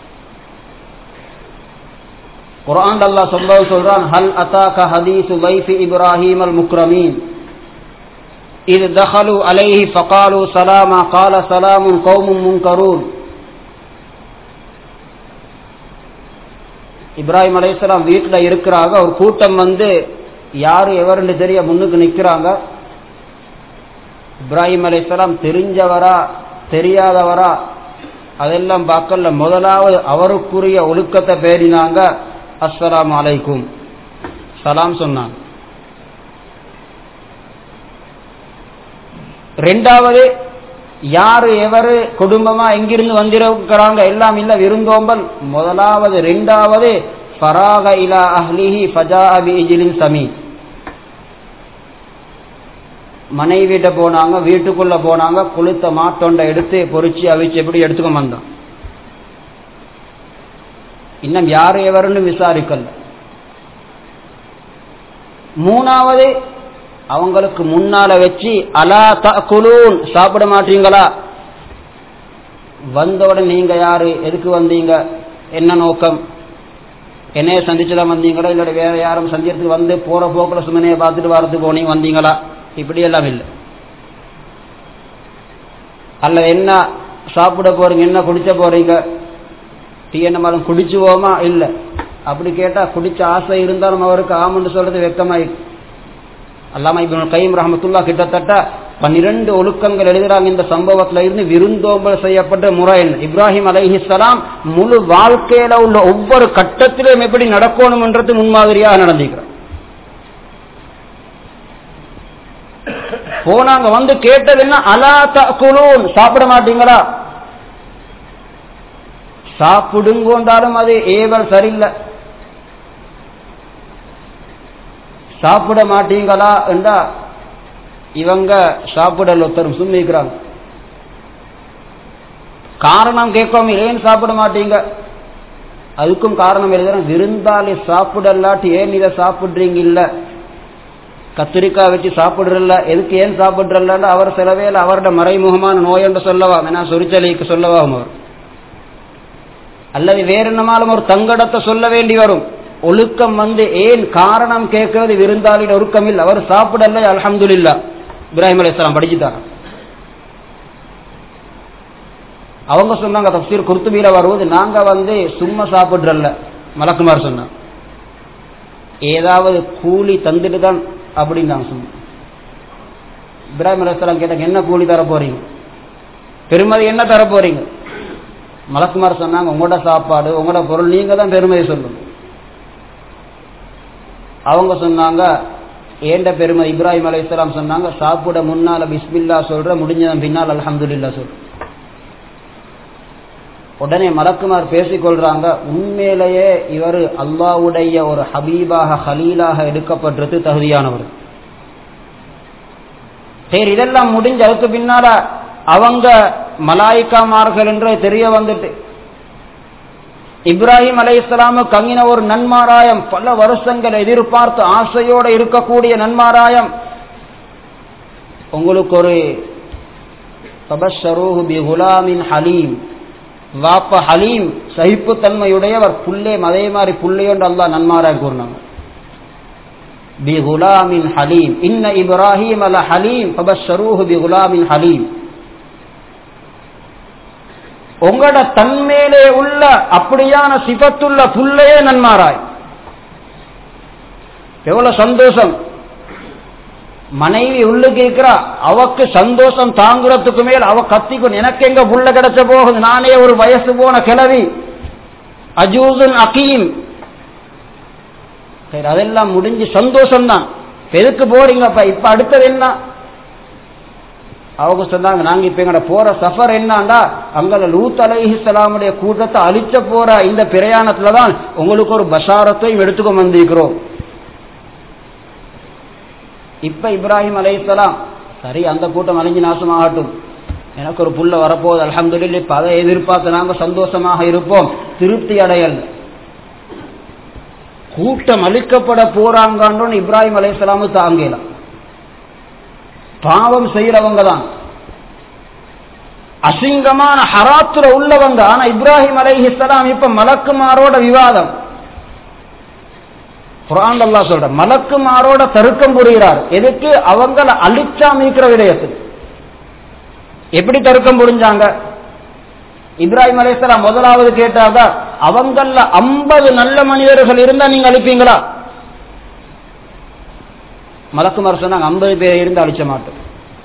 குரான் அல்லா சம்பவம் சொல்றான் ஹல் அத்தாக்க ஹதீசு வைஃபி இப்ராஹிம் அல் முக்ரமீன் இது தஹலு அலைஹி ஃபகாலு சலாமா கால சலாமுன் கௌமும் முன்கரூன் இப்ராஹிம் அலையாம் வீட்டில் இருக்கிறாங்க ஒரு கூட்டம் வந்து யாரு எவருன்னு தெரிய முன்னுக்கு நிற்கிறாங்க இப்ராஹிம் அலையாம் தெரிஞ்சவரா தெரியாதவரா அதெல்லாம் பார்க்கல முதலாவது அவருக்குரிய ஒழுக்கத்தை பேரினாங்க அஸ்ஸலாம் அலைக்கும் சலாம் சொன்னாங்க ரெண்டாவது யாரு எவரு குடும்பமா எங்கிருந்து வந்திருக்கிறாங்க எல்லாம் இல்ல விருந்தோம்பல் முதலாவது ரெண்டாவது ஃபராக இலா அஹ்லிஹி ஃபஜா அபி இஜிலின் சமீ மனைவிட்ட போனாங்க வீட்டுக்குள்ள போனாங்க குளுத்த மாட்டொண்டை எடுத்து பொறிச்சு அவிச்சு எப்படி எடுத்துக்க வந்தான் இன்னும் யார் எவருன்னு விசாரிக்கல மூணாவது அவங்களுக்கு முன்னால வச்சு அலா தகுலூன் சாப்பிட மாட்டீங்களா வந்தோட நீங்க யாரு எதுக்கு வந்தீங்க என்ன நோக்கம் என்னைய சந்திச்சுதான் வந்தீங்களா இல்ல வேற யாரும் சந்திக்கிறதுக்கு வந்து போற போக்குல சுமனையை பார்த்துட்டு வரதுக்கு போனீங்க வந்தீங்களா இப்படி எல்லாம் இல்லை அல்ல என்ன சாப்பிட போறீங்க என்ன குடிச்ச போறீங்க டீ என்னமாலும் குடிச்சுவோமா இல்ல அப்படி கேட்டா குடிச்ச ஆசை இருந்தாலும் அவருக்கு ஆமன்னு சொல்றது வெக்கமாயிருக்கு அல்லாம இப்னு கைம் ரஹமத்துல்லா கிட்டத்தட்ட பன்னிரண்டு ஒழுக்கங்கள் எழுதுறாங்க இந்த சம்பவத்துல இருந்து விருந்தோம்பல் செய்யப்பட்ட முறை என்ன இப்ராஹிம் அலைஹிஸ்ஸலாம் முழு வாழ்க்கையில உள்ள ஒவ்வொரு கட்டத்திலும் எப்படி நடக்கணும்ன்றது முன்மாதிரியாக நடந்திருக்கிறார் போனாங்க வந்து கேட்டது என்ன அலா தகுலூன் சாப்பிட மாட்டீங்களா சாப்பிடுங்கோண்டாலும் அது ஏவல் சரியில்லை சாப்பிட மாட்டீங்களா என்றா இவங்க சாப்பிடல ஒருத்தரும் சும்மிக்கிறாங்க காரணம் கேட்காம ஏன் சாப்பிட மாட்டீங்க அதுக்கும் காரணம் எழுதுறேன் விருந்தாளி சாப்பிடலாட்டி ஏன் இதை சாப்பிடுறீங்க இல்ல கத்திரிக்காய் வச்சு சாப்பிடுறல எதுக்கு ஏன் சாப்பிடுறல அவர் சிலவேல அவரோட மறைமுகமான நோய் என்று சொல்லவா ஏன்னா சொரிச்சலிக்கு சொல்லவா அவர் அல்லது வேற என்னமாலும் ஒரு தங்கடத்தை சொல்ல வேண்டி வரும் ஒழுக்கம் வந்து ஏன் காரணம் கேட்கறது விருந்தாளின் ஒழுக்கம் இல்லை அவர் சாப்பிடல அலமதுல்லா இப்ராஹிம் அலிஸ்லாம் படிச்சுட்டாங்க அவங்க சொன்னாங்க தப்சீர் குர்த்துபீல வருவது நாங்க வந்து சும்மா சாப்பிடுறல்ல மலக்குமார் சொன்னாங்க ஏதாவது கூலி தந்துட்டு தான் அப்படின்னு நாங்க சொன்னோம் இப்ராஹிம் அலிஸ்லாம் கேட்டாங்க என்ன கூலி தர போறீங்க பெருமதி என்ன தர போறீங்க மலக்குமார் சொன்னாங்க உங்களோட சாப்பாடு உங்களோட பொருள் நீங்க தான் பெருமதி சொல்லுங்க அவங்க சொன்னாங்க ஏண்ட பெருமை இப்ராஹிம் அலி இஸ்லாம் சொன்னாங்க சாப்பிட முன்னால பிஸ்மில்லா சொல்ற முடிஞ்சதன் பின்னால் அலமதுல்லா சொல்ற உடனே மலக்குமார் பேசிக்கொள்றாங்க உண்மையிலேயே இவர் அல்லாவுடைய ஒரு ஹபீபாக ஹலீலாக எடுக்கப்பட்டது தகுதியானவர் சரி இதெல்லாம் முடிஞ்ச அதுக்கு பின்னால அவங்க மலாய்க்காமார்கள் என்று தெரிய வந்துட்டு இப்ராஹிம் அலை இஸ்லாமு கங்கின ஒரு நன்மாராயம் பல வருஷங்கள் எதிர்பார்த்து ஆசையோட இருக்கக்கூடிய நன்மாராயம் உங்களுக்கு ஒரு தபஷரூஹு பி குலாமின் ஹலீம் வாப்ப ஹலீம் சகிப்புத்தன்மையுடையவர் புல்லே அதே மாதிரி புள்ளையோண்டு அல்லா நன்மாராயம் கூறினாங்க பி குலாமின் ஹலீம் இன்ன இப்ராஹிம் அல ஹலீம் தபஷரூஹு பி குலாமின் ஹலீம் உங்களோட தன்மேலே உள்ள அப்படியான சிபத்துள்ள புள்ளையே நன்மாராய் எவ்வளவு சந்தோஷம் மனைவி உள்ளு கேட்கிறா அவக்கு சந்தோஷம் தாங்குறதுக்கு மேல் அவ கத்திக்கும் எனக்கு எங்க புள்ள கிடைச்ச போகுது நானே ஒரு வயசு போன கிளவி அஜூசன் அகீம் சரி அதெல்லாம் முடிஞ்சு சந்தோஷம் தான் எதுக்கு போறீங்கப்பா இப்ப அடுத்தது என்ன அவங்க சொன்னாங்க நாங்க இப்ப எங்கட போற சஃபர் என்னண்டா அங்க லூத் அலைஹிஸ்லாமுடைய கூட்டத்தை அழிச்ச போற இந்த பிரயாணத்துல தான் உங்களுக்கு ஒரு பஷாரத்தையும் எடுத்துக்க வந்திருக்கிறோம் இப்ப இப்ராஹிம் அலைஹிஸ்லாம் சரி அந்த கூட்டம் அழிஞ்சு நாசமாகட்டும் எனக்கு ஒரு புள்ள வரப்போகுது அலமதுல்ல இப்ப அதை எதிர்பார்த்து நாங்க சந்தோஷமாக இருப்போம் திருப்தி அடையல் கூட்டம் அழிக்கப்பட போறாங்கன்னு இப்ராஹிம் அலைஹிஸ்லாமு தாங்கலாம் பாவம் செய்யறவங்க தான் அசிங்கமான ஹராத்துல உள்ளவங்க ஆனா இப்ராஹிம் அலைஹிஸ்லாம் இப்ப மலக்குமாரோட விவாதம் குரான் அல்லா சொல்ற மலக்குமாரோட தருக்கம் புரிகிறார் எதுக்கு அவங்கள அழிச்சாமிக்கிற விடயத்துக்கு எப்படி தருக்கம் புரிஞ்சாங்க இப்ராஹிம் அலைஹிஸ்லாம் முதலாவது கேட்டாங்க அவங்கள ஐம்பது நல்ல மனிதர்கள் இருந்தா நீங்க அழிப்பீங்களா மலக்குமார் சொன்னாங்க ஐம்பது பேர் இருந்து அழிச்ச மாட்டோம்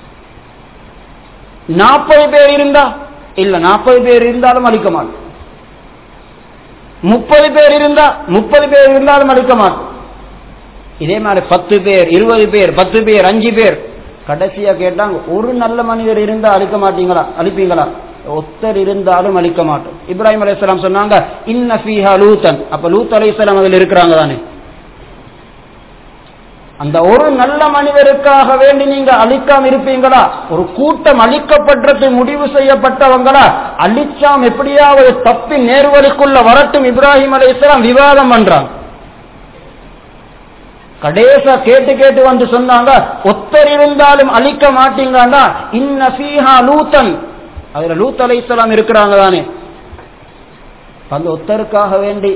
நாற்பது பேர் இருந்தா இல்ல நாற்பது பேர் இருந்தாலும் அழிக்க மாட்டோம் முப்பது பேர் இருந்தா முப்பது பேர் இருந்தாலும் அழிக்க மாட்டோம் இதே மாதிரி பத்து பேர் இருபது பேர் பத்து பேர் அஞ்சு பேர் கடைசியா கேட்டாங்க ஒரு நல்ல மனிதர் இருந்தா அழிக்க மாட்டீங்களா அழிப்பீங்களா ஒத்தர் இருந்தாலும் அழிக்க மாட்டோம் இப்ராஹிம் அலையாம் சொன்னாங்க இன்ன ஃபீஹா லூத்தன் அப்ப லூத் அலையாம் அதில் இருக்கிறாங்க தானே அந்த ஒரு நல்ல மனிதருக்காக வேண்டி நீங்க அழிக்காம இருப்பீங்களா ஒரு கூட்டம் அழிக்கப்பட்டது முடிவு செய்யப்பட்டவங்களா அழிச்சாம் எப்படியாவது தப்பி நேர்வழிக்குள்ள வரட்டும் இப்ராஹிம் அலி இஸ்லாம் விவாதம் பண்றாங்க கடைசா கேட்டு கேட்டு வந்து சொன்னாங்க ஒத்தர் இருந்தாலும் அழிக்க மாட்டீங்கன்னா இன்ன ஃபீஹா லூத்தன் அதுல லூத் அலை இஸ்லாம் இருக்கிறாங்க தானே அந்த ஒத்தருக்காக வேண்டி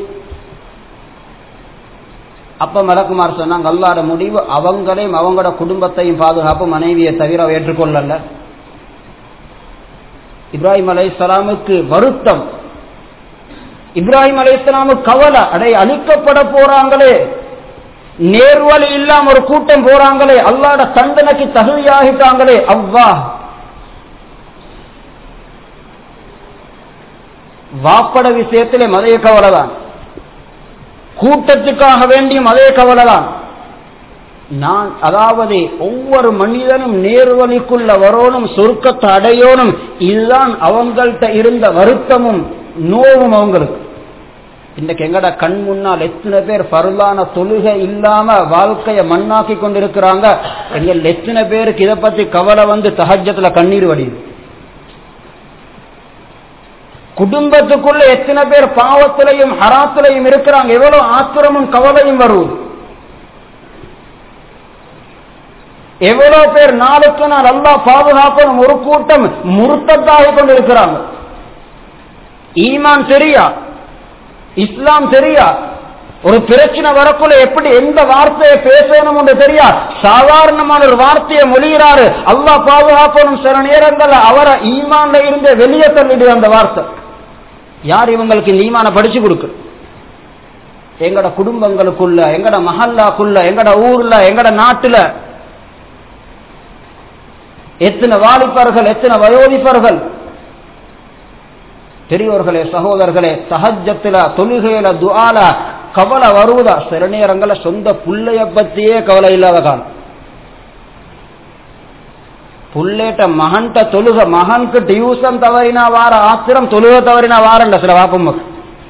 அப்ப மலக்குமார் சொன்னாங்க அல்லாட முடிவு அவங்களையும் அவங்களோட குடும்பத்தையும் பாதுகாப்பு மனைவியை தவிர ஏற்றுக்கொள்ளல இப்ராஹிம் அலைஹிஸ்ஸலாமுக்கு வருத்தம் இப்ராஹிம் அலைஹிஸ்ஸலாமுக்கு கவலை அடை அழிக்கப்பட போறாங்களே நேர்வழி இல்லாம ஒரு கூட்டம் போறாங்களே அல்லாட தண்டனைக்கு தகுதியாகிட்டாங்களே அவ்வா வாப்பட விஷயத்திலே மதைய கவலை தான் கூட்டத்துக்காக வேண்டியும் அதே கவலை தான் நான் அதாவது ஒவ்வொரு மனிதனும் நேர்வழிக்குள்ள வரணும் சொர்க்கத்தை அடையணும் இதுதான் அவங்கள்ட்ட இருந்த வருத்தமும் நோவும் அவங்களுக்கு இன்னைக்கு எங்கட கண் முன்னால் எத்தனை பேர் பருளான தொழுகை இல்லாம வாழ்க்கைய மண்ணாக்கி கொண்டிருக்கிறாங்க எங்கள் எத்தனை பேருக்கு இதை பத்தி கவலை வந்து தஹஜத்துல கண்ணீர் வடியுது குடும்பத்துக்குள்ள எத்தனை பேர் பாவத்திலையும் ஹராத்திலையும் இருக்கிறாங்க எவ்வளவு ஆத்திரமும் கவலையும் வருவது எவ்வளவு பேர் நாளுக்கு நாள் அல்லா பாதுகாக்கணும் ஒரு கூட்டம் முருத்தத்தாக கொண்டிருக்கிறாங்க ஈமான் சரியா இஸ்லாம் சரியா ஒரு பிரச்சனை வரக்குள்ள எப்படி எந்த வார்த்தையை பேசணும் என்று தெரியா சாதாரணமான ஒரு வார்த்தையை மொழிகிறாரு அல்லா பாதுகாக்கணும் சில நேரங்கள் அவரை ஈமான்ல இருந்து வெளியே தள்ளிடு அந்த வார்த்தை யார் இவங்களுக்கு இந்த ஈமான படிச்சு கொடுக்கு எங்கட குடும்பங்களுக்குள்ள எங்கட மஹல்லாக்குள்ள எங்கட ஊர்ல எங்கட நாட்டுல எத்தனை வாலிபர்கள் எத்தனை வயோதிபர்கள் பெரியோர்களே சகோதரர்களே சஹஜத்துல தொழுகையில துஆல கவலை வருவதா சில நேரங்கள சொந்த புள்ளைய பத்தியே கவலை இல்லாத காலம் புள்ளேட்ட மகன்கிட்ட தொழுக மகனுக்கு டியூசன் தவறினா வார ஆத்திரம் தொழுக தவறினா வாரண்ட சில வாப்பம்மக்கு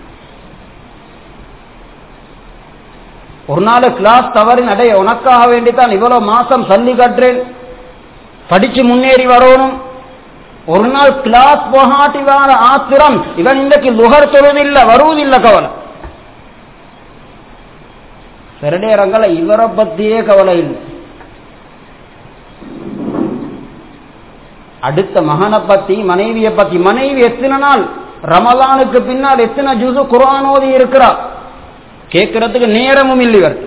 ஒரு நாள் கிளாஸ் தவறின் அடைய உனக்காக வேண்டித்தான் இவ்வளவு மாசம் சல்லி கட்டுறேன் படிச்சு முன்னேறி வரணும் ஒரு நாள் கிளாஸ் போகாட்டி வார ஆத்திரம் இவன் இன்றைக்கு லுகர் தொழுதில்லை வருவதில்லை கவலை சில நேரங்கள இவரை பத்தியே கவலை இல்லை அடுத்த மகனை பத்தி மனைவியை பத்தி மனைவி எத்தனை நாள் ரமலானுக்கு பின்னால் எத்தனை ஜுசு குரானோதி இருக்கிறா கேட்கறதுக்கு நேரமும் இல்லை இவர்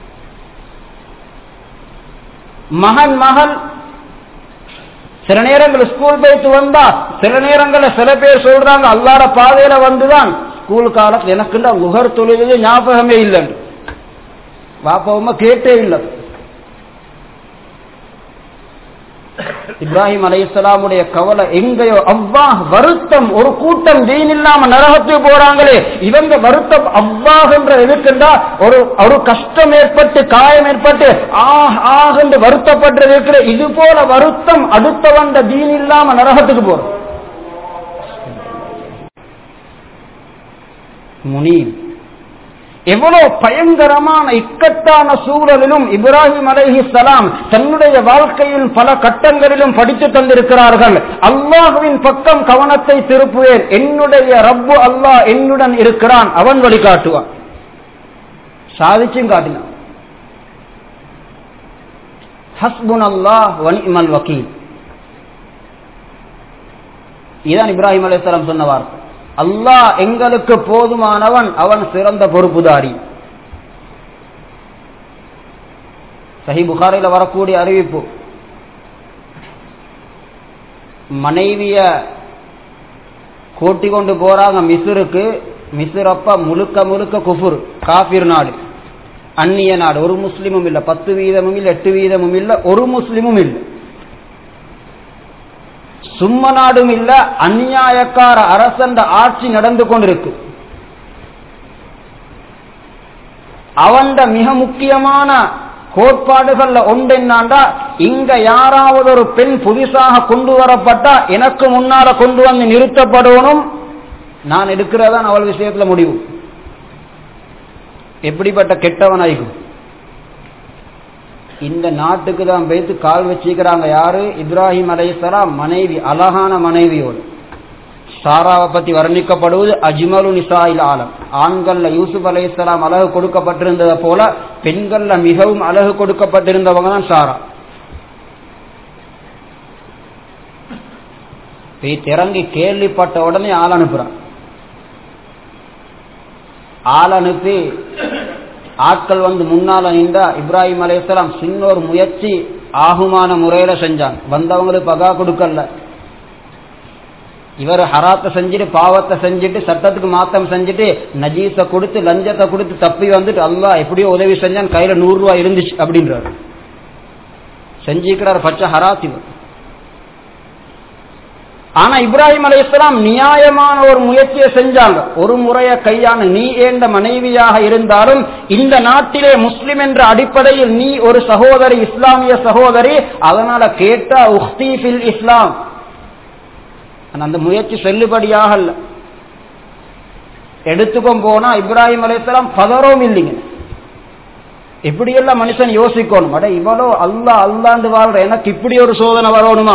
மகன் மகள் சில நேரங்கள் ஸ்கூல் போயிட்டு வந்தா சில நேரங்களில் சில பேர் சொல்றாங்க அல்லாட பாதையில வந்துதான் ஸ்கூல் காலத்தில் எனக்குண்டா முகர் தொழிலே ஞாபகமே இல்லைன்னு வாப்பவமா கேட்டே இல்லை இப்ராஹிம் அலையாமுடைய கவலை எங்கேயோ அவ்வா வருத்தம் ஒரு கூட்டம் தீன் இல்லாம நரகத்துக்கு போறாங்களே இவங்க வருத்தம் அவ்வாகன்ற எதுக்குண்டா ஒரு ஒரு கஷ்டம் ஏற்பட்டு காயம் ஏற்பட்டு ஆஹ் ஆஹ் என்று வருத்தப்பட்டு இருக்கிற இது போல வருத்தம் அடுத்த வந்த தீன் இல்லாம நரகத்துக்கு போறோம் முனீம் எவ்வளவு பயங்கரமான இக்கட்டான சூழலிலும் இப்ராஹிம் அலைஹி சலாம் தன்னுடைய வாழ்க்கையில் பல கட்டங்களிலும் படித்து தந்திருக்கிறார்கள் அல்லாஹுவின் பக்கம் கவனத்தை திருப்புவேன் என்னுடைய ரப்பு அல்லாஹ் என்னுடன் இருக்கிறான் அவன் வழிகாட்டுவான் சாதிச்சும் காட்டினான் ஹஸ்புன் அல்லாஹ் வனிமல் வக்கீல் இதுதான் இப்ராஹிம் அலைஹிஸ்ஸலாம் சொன்ன வார்த்தை அல்லாஹ் எங்களுக்கு போதுமானவன் அவன் சிறந்த பொறுப்புதாரி சஹி புகாரில வரக்கூடிய அறிவிப்பு மனைவிய கூட்டி கொண்டு போறாங்க மிசுருக்கு மிசுரப்ப முழுக்க முழுக்க குஃபுர் காபிர் நாடு அந்நிய நாடு ஒரு முஸ்லிமும் இல்ல பத்து வீதமும் இல்ல எட்டு வீதமும் இல்ல ஒரு முஸ்லிமும் இல்லை சும்ம நாடும் இல்ல அந்நியாயக்கார அரசன் ஆட்சி நடந்து கொண்டிருக்கு அவன் மிக முக்கியமான கோட்பாடுகள்ல ஒன்று என்னாண்டா இங்க யாராவது ஒரு பெண் புதுசாக கொண்டு வரப்பட்டா எனக்கு முன்னால கொண்டு வந்து நிறுத்தப்படணும் நான் எடுக்கிறதான் அவள் விஷயத்துல முடிவு எப்படிப்பட்ட கெட்டவனாய்க்கும் இந்த நாட்டுக்கு தான் வைத்து கால் வச்சுக்கிறாங்க யாரு இப்ராஹிம் அலைசலாம் மனைவி அழகான மனைவியோடு சாராவை பத்தி வர்ணிக்கப்படுவது அஜ்மலு நிசாயில் ஆலம் ஆண்கள்ல யூசுப் அலைசலாம் அழகு கொடுக்கப்பட்டிருந்ததை போல பெண்கள்ல மிகவும் அழகு கொடுக்கப்பட்டிருந்தவங்க தான் சாரா திறங்கி கேள்விப்பட்ட உடனே ஆள் அனுப்புறான் ஆள் அனுப்பி ஆட்கள் வந்து முன்னால நின்றா இப்ராஹிம் அலையாம் சின்ன ஒரு முயற்சி ஆகுமான முறையில செஞ்சான் வந்தவங்களுக்கு பகா கொடுக்கல இவர் ஹராத்தை செஞ்சுட்டு பாவத்தை செஞ்சுட்டு சட்டத்துக்கு மாத்தம் செஞ்சுட்டு நஜீஸை கொடுத்து லஞ்சத்தை கொடுத்து தப்பி வந்துட்டு அல்லாஹ் எப்படியோ உதவி செஞ்சான் கையில நூறு ரூபாய் இருந்துச்சு அப்படின்றாரு செஞ்சுக்கிறார் பச்சை ஹராத் இவர் ஆனா இப்ராஹிம் அலி இஸ்லாம் நியாயமான ஒரு முயற்சியை செஞ்சாங்க ஒரு முறைய கையான நீ ஏண்ட மனைவியாக இருந்தாலும் இந்த நாட்டிலே முஸ்லிம் என்ற அடிப்படையில் நீ ஒரு சகோதரி இஸ்லாமிய சகோதரி அதனால கேட்டா உஹ்தி ஃபில் இஸ்லாம் ஆனா அந்த முயற்சி செல்லுபடியாக அல்ல எடுத்துக்கும் போனா இப்ராஹிம் அலையாம் பதறவும் இல்லைங்க எப்படியெல்லாம் மனுஷன் யோசிக்கணும் அட இவ்வளோ அல்லா அல்லாண்டு வாழ்ற எனக்கு இப்படி ஒரு சோதனை வரணுமா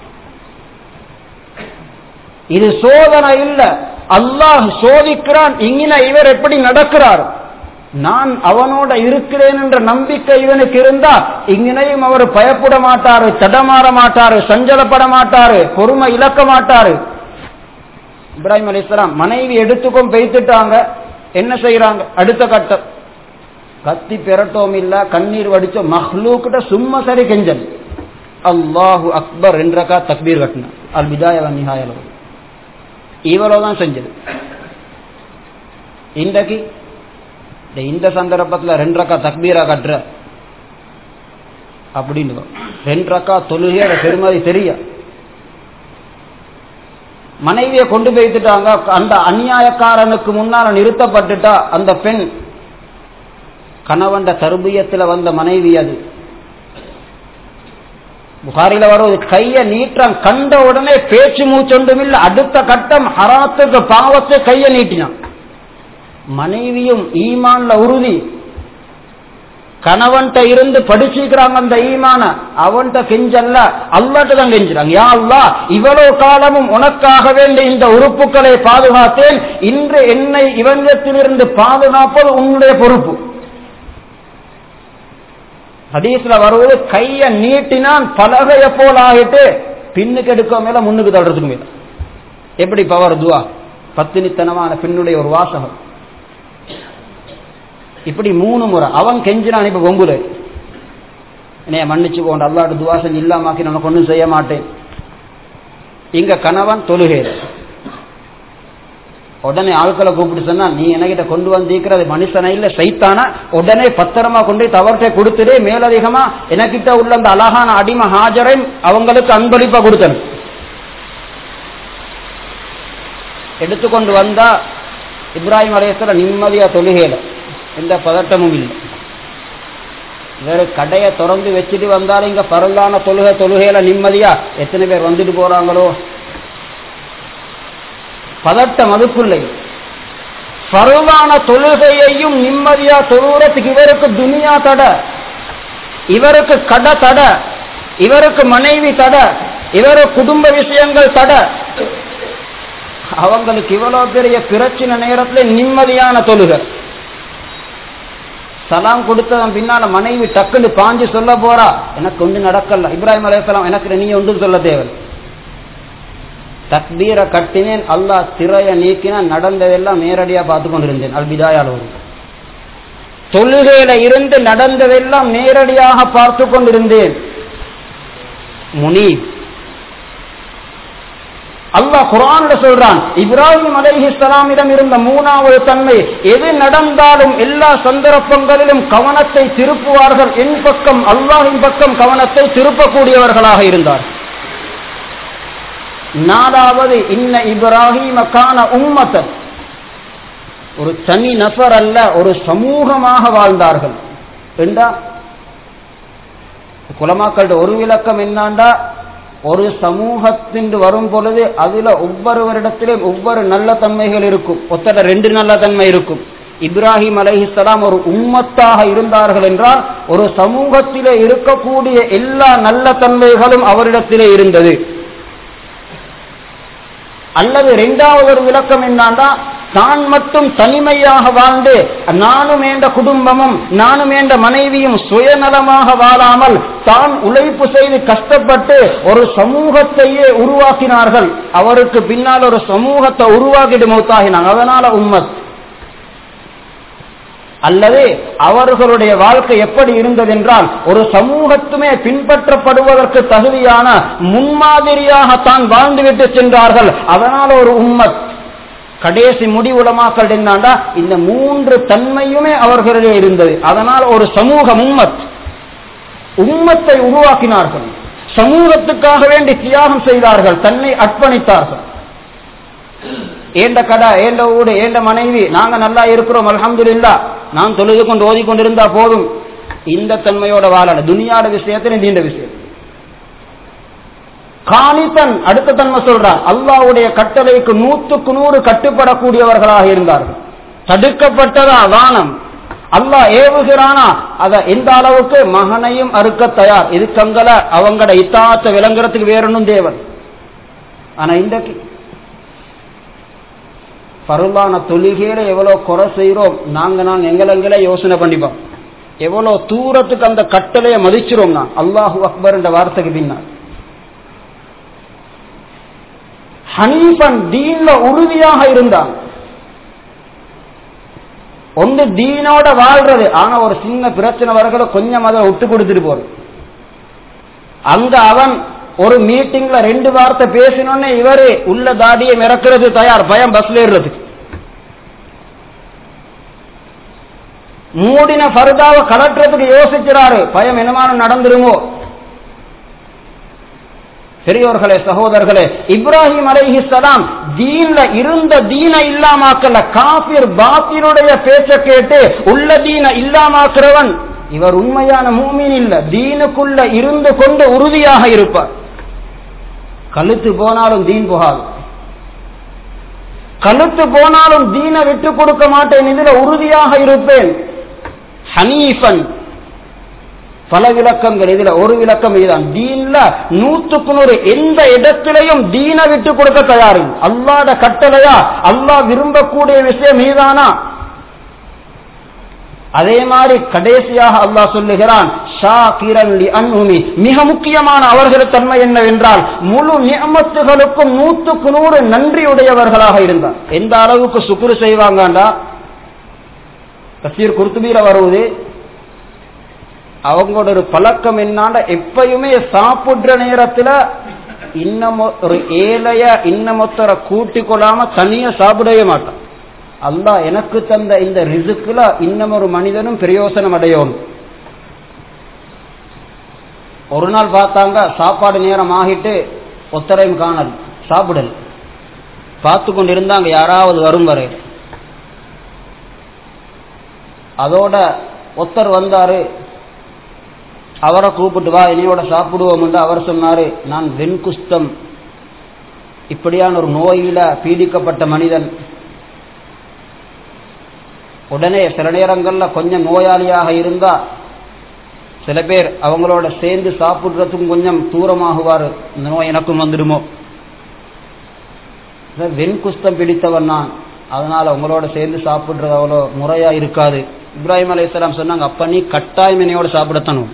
இது சோதனை இல்ல அல்லாஹ் சோதிக்கிறான் இங்கின இவர் எப்படி நடக்கிறார் நான் அவனோட இருக்கிறேன் என்ற நம்பிக்கை இவனுக்கு இருந்தா இங்கனையும் அவர் பயப்பட மாட்டாரு தடமாற மாட்டாரு சஞ்சலப்பட மாட்டாரு பொறுமை இழக்க மாட்டாரு இப்ராஹிம் அலி இஸ்லாம் மனைவி எடுத்துக்கும் பெய்த்துட்டாங்க என்ன செய்யறாங்க அடுத்த கட்டம் கத்தி பெறட்டோம் இல்ல கண்ணீர் வடிச்சோம் மஹ்லூக்கிட்ட சும்மா சரி கெஞ்சல் அல்லாஹு அக்பர் என்றக்கா தக்பீர் கட்டின அல் விதாய நிகாயலோ இவ்வளவுதான் செஞ்சது இன்றைக்கு இந்த சந்தர்ப்பத்தில் ரெண்டு ரக்கா தக்பீரா கட்டுற அப்படின்னு ரெண்டு ரக்கா தொழுகையோட பெருமதி தெரிய மனைவியை கொண்டு போய்த்துட்டாங்க அந்த அநியாயக்காரனுக்கு முன்னால நிறுத்தப்பட்டுட்டா அந்த பெண் கணவன் தருபியத்தில் வந்த மனைவி அது புகாரில வருவது கைய நீட்டான் கண்ட உடனே பேச்சு மூச்சொண்டும் இல்ல அடுத்த கட்டம் ஹராத்துக்கு பாவத்தை கைய நீட்டினான் மனைவியும் ஈமான்ல உறுதி கணவன்கிட்ட இருந்து படிச்சுக்கிறாங்க அந்த ஈமான அவன்கிட்ட கெஞ்சல்ல அல்லாட்டு தான் கெஞ்சுறாங்க யா அல்லா இவ்வளவு காலமும் உனக்காக வேண்டிய இந்த உறுப்புகளை பாதுகாத்தேன் இன்று என்னை இவங்கத்திலிருந்து பாதுகாப்பது உன்னுடைய பொறுப்பு ஹதீஸ்ல வருவது கைய நீட்டினான் பலகைய போல் ஆகிட்டு பின்னுக்கு எடுக்க மேல முன்னுக்கு தடுறதுக்கு மேல எப்படி பவர் துவா பத்தினித்தனமான பின்னுடைய ஒரு வாசகம் இப்படி மூணு முறை அவன் கெஞ்சினான் இப்ப கொம்புல என்னைய மன்னிச்சு கொண்டு அல்லாட்டு துவா செஞ்சு இல்லாமாக்கி நான் ஒன்றும் செய்ய மாட்டேன் இங்க கணவன் தொழுகை உடனே ஆட்களை கூப்பிட்டு சொன்னா நீ என்கிட்ட கொண்டு வந்திருக்கிறது மனுஷனை இல்ல சைத்தானா உடனே பத்திரமா கொண்டு தவறத்தை கொடுத்துட்டு மேலதிகமா எனக்கிட்ட உள்ள அந்த அழகான அடிமை ஹாஜரை அவங்களுக்கு அன்பளிப்பா கொடுத்தன எடுத்துக்கொண்டு வந்தா இப்ராஹிம் அலையத்துல நிம்மதியா தொழுகையில எந்த பதட்டமும் இல்லை வேற கடையை திறந்து வச்சுட்டு வந்தாலும் இங்க பரந்தான தொழுகை தொழுகையில நிம்மதியா எத்தனை பேர் வந்துட்டு போறாங்களோ பதட்டம் அதுக்குள்ளே பருவான தொழுகையையும் நிம்மதியா தொழுறதுக்கு இவருக்கு துனியா தட இவருக்கு கட தட இவருக்கு மனைவி தட இவரு குடும்ப விஷயங்கள் தட அவங்களுக்கு இவ்வளவு பெரிய பிரச்சனை நேரத்தில் நிம்மதியான தொழுகை சலாம் கொடுத்ததன் பின்னால மனைவி டக்குன்னு பாஞ்சு சொல்ல போறா எனக்கு ஒன்று நடக்கல இப்ராஹிம் அலையாம் எனக்கு நீ ஒன்றும் சொல்ல தேவை தக்பீரை கட்டினேன் அல்லாஹ் திரைய நீக்கினா நடந்ததெல்லாம் நேரடியா பார்த்து கொண்டிருந்தேன் அல்பிதாயால் ஒரு தொழுகையில இருந்து நடந்ததெல்லாம் நேரடியாக பார்த்து கொண்டிருந்தேன் முனி அல்லாஹ் குரான்ல சொல்றான் இப்ராஹிம் அலைஹிஸ்லாமிடம் இருந்த மூணாவது தன்மை எது நடந்தாலும் எல்லா சந்தர்ப்பங்களிலும் கவனத்தை திருப்புவார்கள் என் பக்கம் அல்லாஹின் பக்கம் கவனத்தை திருப்பக்கூடியவர்களாக இருந்தார் நாலாவது இன்ன இப்ராஹிம கான உம்மத்தன் ஒரு தனி நபர் அல்ல ஒரு சமூகமாக வாழ்ந்தார்கள் என்றா குலமாக்களோட ஒரு விளக்கம் என்னாண்டா ஒரு சமூகத்தின் வரும் பொழுது அதுல ஒவ்வொருவரிடத்திலும் ஒவ்வொரு நல்ல தன்மைகள் இருக்கும் ஒத்தட ரெண்டு நல்ல தன்மை இருக்கும் இப்ராஹிம் அலைஹிஸ்லாம் ஒரு உம்மத்தாக இருந்தார்கள் என்றால் ஒரு சமூகத்திலே இருக்கக்கூடிய எல்லா நல்ல தன்மைகளும் அவரிடத்திலே இருந்தது அல்லது இரண்டாவது ஒரு விளக்கம் என்னன்னா தான் மட்டும் தனிமையாக வாழ்ந்து நானும் என்ற குடும்பமும் நானும் என்ற மனைவியும் சுயநலமாக வாழாமல் தான் உழைப்பு செய்து கஷ்டப்பட்டு ஒரு சமூகத்தையே உருவாக்கினார்கள் அவருக்கு பின்னால் ஒரு சமூகத்தை உருவாக்கிட்டு மௌத்தாகினாங்க அதனால உம்மத் அல்லது அவர்களுடைய வாழ்க்கை எப்படி இருந்தது என்றால் ஒரு சமூகத்துமே பின்பற்றப்படுவதற்கு தகுதியான முன்மாதிரியாக தான் வாழ்ந்துவிட்டு சென்றார்கள் அதனால் ஒரு உம்மத் கடைசி முடிவுலமாக்கள் என்னண்டா இந்த மூன்று தன்மையுமே அவர்களிடையே இருந்தது அதனால் ஒரு சமூக உம்மத் உம்மத்தை உருவாக்கினார்கள் சமூகத்துக்காக வேண்டி தியாகம் செய்தார்கள் தன்னை அர்ப்பணித்தார்கள் ஏண்ட கடை ஏண்ட ஊடு ஏண்ட மனைவி நாங்க நல்லா இருக்கிறோம் அல்ஹம்துலில்லா நான் தொழுது கொண்டு ஓதி கொண்டிருந்தா போதும் இந்த தன்மையோட வாழல துனியாட விஷயத்துல நீண்ட விஷயம் காணித்தன் அடுத்த தன்மை சொல்றார் அல்லாவுடைய கட்டளைக்கு நூற்றுக்கு நூறு கட்டுப்படக்கூடியவர்களாக இருந்தார்கள் தடுக்கப்பட்டதா வானம் அல்லாஹ் ஏவுகிறானா அத எந்த அளவுக்கு மகனையும் அறுக்க தயார் இது கங்கல அவங்கட இத்தாத்த விளங்குறதுக்கு வேறொன்னும் தேவன் ஆனா இன்றைக்கு பருளான தொழுகையில எவ்வளவு குறை செய்யறோம் நாங்க நாங்க எங்களங்களே யோசனை பண்ணிப்போம் எவ்வளவு தூரத்துக்கு அந்த கட்டளையை மதிச்சிரோம் நான் அல்லாஹு அக்பர் என்ற வார்த்தைக்கு பின்னால் ஹனீஃபன் தீன்ல உறுதியாக இருந்தான் ஒன்று தீனோட வாழ்றது ஆனா ஒரு சின்ன பிரச்சனை வரக்கூட கொஞ்சம் அதை விட்டு கொடுத்துட்டு போறது அங்க அவன் ஒரு மீட்டிங்ல ரெண்டு வார்த்தை பேசினோன்னே இவரு உள்ள தாடியை மிரக்கிறது தயார் பயம் பஸ்ல ஏறுறதுக்கு மூடின ஃபர்தாவை கலட்டுறதுக்கு யோசிக்கிறாரு பயம் என்னமான நடந்துருமோ பெரியோர்களே சகோதரர்களே இப்ராஹிம் அலைஹி சலாம் தீன்ல இருந்த தீன இல்லாமாக்கல காபிர் பாத்தினுடைய பேச்ச கேட்டு உள்ள தீன இல்லாமாக்குறவன் இவர் உண்மையான மூமின் இல்ல தீனுக்குள்ள இருந்து கொண்டு உறுதியாக இருப்பார் கழுத்து போனாலும் தீன் போகாது கழுத்து போனாலும் தீனை விட்டு கொடுக்க மாட்டேன் இதுல உறுதியாக இருப்பேன் ஹனீஃபன் பல விளக்கங்கள் இதுல ஒரு விளக்கம் இதுதான் தீன்ல நூத்துக்கு நூறு எந்த இடத்திலையும் தீனை விட்டு கொடுக்க தயாரு அல்லாத கட்டளையா அல்லாஹ் விரும்பக்கூடிய விஷயம் மீதானா அதே மாதிரி கடைசியாக அல்லாஹ் சொல்லுகிறான் ஷா கிரண் அன்ஹுமி மிக முக்கியமான அவர்கள் தன்மை என்னவென்றால் முழு நியமத்துகளுக்கும் நூத்துக்கு நூறு நன்றியுடையவர்களாக இருந்தார் எந்த அளவுக்கு சுக்குரு செய்வாங்கண்டா தசீர் குர்த்துபீர வருவது அவங்களோட ஒரு பழக்கம் என்னாண்ட எப்பயுமே சாப்பிடுற நேரத்துல இன்னும் ஒரு ஏழைய இன்னமொத்தரை கூட்டி கொள்ளாம தனியா சாப்பிடவே மாட்டான் அல்லா எனக்கு தந்த இந்த ரிசுக்குல இன்னும் ஒரு மனிதனும் பிரயோசனம் அடையணும் ஒரு நாள் பார்த்தாங்க சாப்பாடு நேரம் ஆகிட்டு ஒத்தரையும் காணல் சாப்பிடல் பார்த்து கொண்டு இருந்தாங்க யாராவது வரும் வரை அதோட ஒத்தர் வந்தாரு அவரை கூப்பிட்டு வா இனியோட சாப்பிடுவோம் என்று அவர் சொன்னாரு நான் வெண்குஸ்தம் இப்படியான ஒரு நோயில பீடிக்கப்பட்ட மனிதன் உடனே சில நேரங்கள்ல கொஞ்சம் நோயாளியாக இருந்தா சில பேர் அவங்களோட சேர்ந்து சாப்பிடுறதுக்கும் கொஞ்சம் தூரமாகுவார் இந்த நோய் எனக்கும் வந்துடுமோ வெண்குஸ்தம் பிடித்தவன் நான் அதனால உங்களோட சேர்ந்து சாப்பிடுறது அவ்வளோ முறையா இருக்காது இப்ராஹிம் அலி இஸ்லாம் சொன்னாங்க அப்ப நீ கட்டாயம் என்னையோட சாப்பிடத்தணும்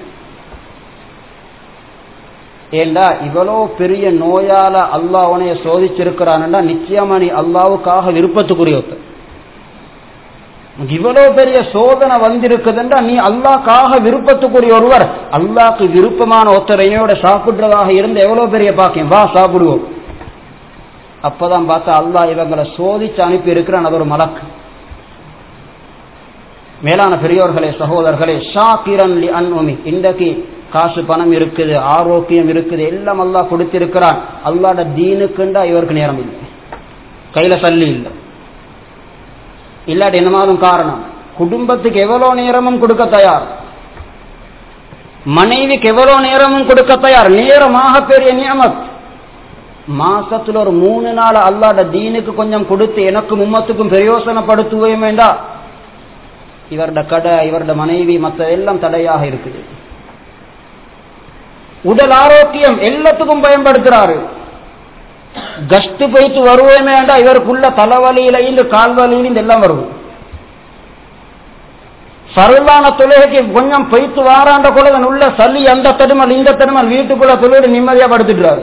ஏண்டா இவ்வளோ பெரிய நோயால அல்லாஹ் உனைய சோதிச்சிருக்கிறான்டா நிச்சயமா நீ அல்லாவுக்காக விருப்பத்துக்குரியவத்த இவ்வளவு பெரிய சோதனை வந்திருக்குதுன்றா நீ அல்லாக்காக விருப்பத்துக்குரிய ஒருவர் அல்லாக்கு விருப்பமான ஒத்தரையோட சாப்பிடுறதாக இருந்து எவ்வளவு பெரிய பாக்கியம் வா சாப்பிடுவோம் அப்பதான் பார்த்தா அல்லாஹ் இவங்களை சோதிச்சு அனுப்பி இருக்கிறான் அது ஒரு மலக்கு மேலான பெரியோர்களே சகோதரர்களே ஷா கிரண் அன்மி இன்றைக்கு காசு பணம் இருக்குது ஆரோக்கியம் இருக்குது எல்லாம் அல்லாஹ் கொடுத்திருக்கிறான் அல்லாட தீனுக்குண்டா இவருக்கு நேரம் இல்லை கையில சல்லி இல்லை இல்லாட்டி என்னமாலும் காரணம் குடும்பத்துக்கு எவ்வளவு நேரமும் கொடுக்க தயார் மனைவிக்கு எவ்வளவு நேரமும் கொடுக்க தயார் நேரமாக பெரிய நியமத் மாசத்துல ஒரு மூணு நாள் அல்லாட தீனுக்கு கொஞ்சம் கொடுத்து எனக்கும் உம்மத்துக்கும் பிரயோசனப்படுத்துவேன் வேண்டா இவருட கடை இவருட மனைவி மற்ற எல்லாம் தடையாக இருக்குது உடல் ஆரோக்கியம் எல்லாத்துக்கும் பயன்படுத்துறாரு கஷ்டு போயிட்டு வருவேமே வேண்டா இவருக்குள்ள தலைவலியில இந்த கால்வலியில இந்த எல்லாம் வரும் சரளான தொழுகைக்கு கொஞ்சம் பொய்த்து வாராண்ட குலதன் உள்ள சல்லி அந்த தடுமல் இந்த தடுமல் வீட்டுக்குள்ள தொழில் நிம்மதியா படுத்துட்டாரு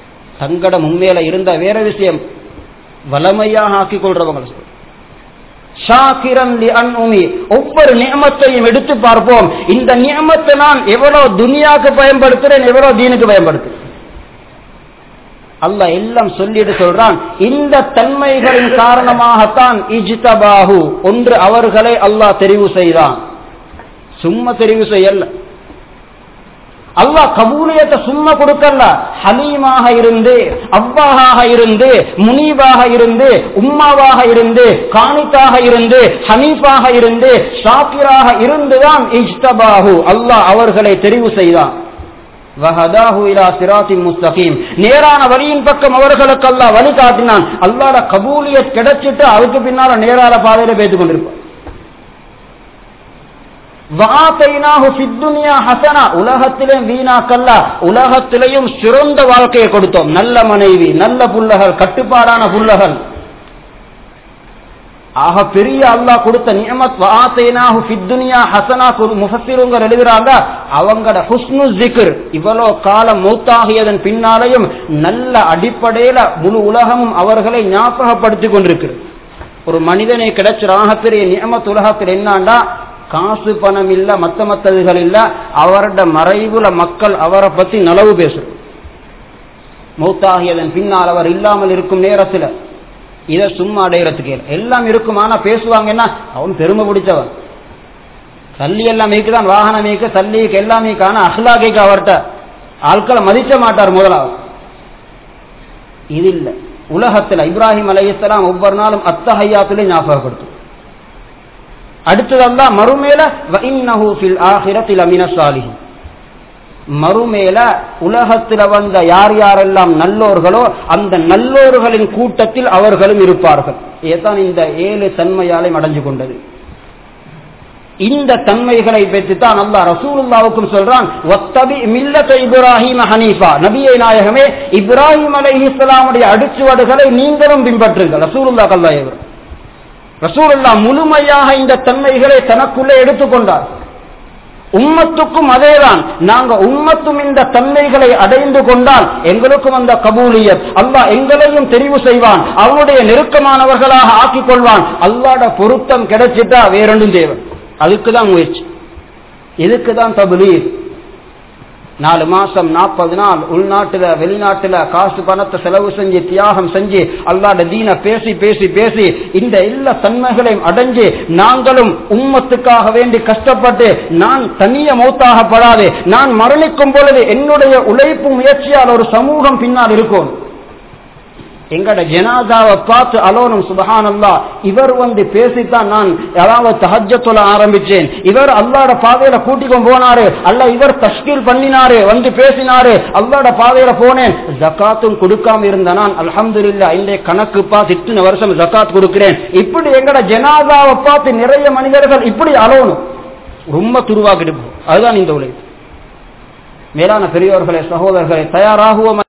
தங்கட முன்மேல இருந்த வேற விஷயம் வளமையாக ஆக்கிக் கொள்றவங்க ஷாக்கிரன் லி அன்உமி ஒவ்வொரு நியமத்தையும் எடுத்து பார்ப்போம் இந்த நியமத்தை நான் எவ்வளவு துனியாக்கு பயன்படுத்துறேன் எவ்வளவு தீனுக்கு பயன்படுத்துறேன் அல்லாஹ் எல்லாம் சொல்லிட்டு சொல்றான் இந்த தன்மைகளின் காரணமாகத்தான் இஜ்தபாஹு ஒன்று அவர்களை அல்லாஹ் தெரிவு செய்தான் சும்மா தெரிவு செய்யல அல்லாஹ் கபூலியத்தை சும்மா கொடுக்கல ஹலீமாக இருந்து அவ்வாஹாக இருந்து முனீபாக இருந்து உம்மாவாக இருந்து காணித்தாக இருந்து ஹனீஃபாக இருந்து ஷாக்கிராக இருந்துதான் இஜ்தபாஹு அல்லாஹ் அவர்களை தெரிவு செய்தான் வஹதாஹு இலா சிராத்தின் முஸ்தகீம் நேரான வழியின் பக்கம் அவர்களுக்கு அல்லாஹ் வழி காட்டினான் அல்லாட கபூலியத் கிடைச்சிட்டு அதுக்கு பின்னால நேரான பாதையில பேத்து கொண்டிருப்பான் உலகத்திலேயும் வீணாக்கல்ல உலகத்திலேயும் சிறந்த வாழ்க்கையை கொடுத்தோம் நல்ல மனைவி நல்ல புள்ளகள் கட்டுப்பாடான புள்ளகள் ஆக பெரிய அல்லாஹ் கொடுத்த நியமத் வாத்தைனாஹு ஃபித்துனியா ஹசனா முஃபஸிருங்க எழுதுறாங்க அவங்களோட ஹுஸ்னு ஜிக்ர் இவ்வளோ காலம் மௌத்தாகியதன் பின்னாலேயும் நல்ல அடிப்படையில முழு உலகமும் அவர்களை ஞாபகப்படுத்திக் கொண்டிருக்கிறது ஒரு மனிதனை கிடைச்ச ராகத்திரிய நியமத் உலகத்தில் என்னாண்டா காசு பணம் இல்ல மத்த மத்ததுகள் இல்ல அவரோட மறைவுல மக்கள் அவரை பத்தி நலவு பேசுறோம் மௌத்தாகியதன் பின்னால் அவர் இல்லாமல் இருக்கும் நேரத்தில் இதை சும்மா அடைகிறதுக்கு எல்லாம் இருக்கும் ஆனா பேசுவாங்கன்னா அவன் பெருமை பிடிச்சவன் தள்ளி எல்லாம் மீக்குதான் வாகனம் மீக்க தள்ளிக்கு எல்லாம் மீக்க ஆனா அஹ்லாகைக்கு அவர்கிட்ட ஆட்களை மதிக்க மாட்டார் முதலாவது இது இல்ல உலகத்துல இப்ராஹிம் அலையலாம் ஒவ்வொரு நாளும் அத்தஹையாத்திலே ஞாபகப்படுத்தும் அடுத்ததெல்லாம் மறுமேல ஆகிரத்தில் அமின சாலிஹி மறுமேல உலகத்தில் வந்த யார் யாரெல்லாம் நல்லோர்களோ அந்த நல்லோர்களின் கூட்டத்தில் அவர்களும் இருப்பார்கள் ஏதான் இந்த ஏழு தன்மையாலே அடைஞ்சு கொண்டது இந்த தன்மைகளை பெற்றுத்தான் அல்லா ரசூலுல்லாவுக்கும் சொல்றான் ஒத்தபி மில்லத்த இப்ராஹிம் ஹனீஃபா நபியை நாயகமே இப்ராஹிம் அலை இஸ்லாமுடைய அடிச்சுவடுகளை நீங்களும் பின்பற்றுங்கள் ரசூலுல்லா கல்லாயவர் ரசூலுல்லா முழுமையாக இந்த தன்மைகளை தனக்குள்ளே எடுத்துக்கொண்டார் உம்மத்துக்கும் அதேதான் நாங்க உம்மத்தும் இந்த தன்மைகளை அடைந்து கொண்டால் எங்களுக்கும் அந்த கபூலியத் அல்லாஹ் எங்களையும் தெரிவு செய்வான் அவனுடைய நெருக்கமானவர்களாக ஆக்கிக் கொள்வான் அல்லாட பொருத்தம் கிடைச்சிட்டா வேறொன்றும் தேவன் அதுக்கு தான் முயற்சி இதுக்கு தான் தபுலீர் நாலு மாசம் நாற்பது நாள் உள்நாட்டுல வெளிநாட்டுல காசு பணத்தை செலவு செஞ்சு தியாகம் செஞ்சு அல்லாட தீன பேசி பேசி பேசி இந்த எல்லா தன்மைகளையும் அடைஞ்சு நாங்களும் உம்மத்துக்காக வேண்டி கஷ்டப்பட்டு நான் தனிய மௌத்தாகப்படாது நான் மரணிக்கும் பொழுது என்னுடைய உழைப்பு முயற்சியால் ஒரு சமூகம் பின்னால் இருக்கும் எங்கட ஜனாதாவை பார்த்து அலோனும் சுபஹான் அல்லா இவர் வந்து பேசித்தான் நான் அதாவது தஹஜத்துல ஆரம்பிச்சேன் இவர் அல்லாட பாதையில கூட்டிக்கும் போனாரு அல்ல இவர் தஷ்கீல் பண்ணினாரு வந்து பேசினாரு அல்லாட பாதையில போனேன் ஜக்காத்தும் கொடுக்காம இருந்த நான் அலமது இல்லா இந்த கணக்கு பார்த்து இத்தனை வருஷம் ஜக்காத் கொடுக்கிறேன் இப்படி எங்கட ஜனாதாவை பார்த்து நிறைய மனிதர்கள் இப்படி அலோனும் ரொம்ப துருவாக்கிட்டு அதுதான் இந்த உழைப்பு மேலான பெரியவர்களே சகோதரர்களை தயாராகுவோம்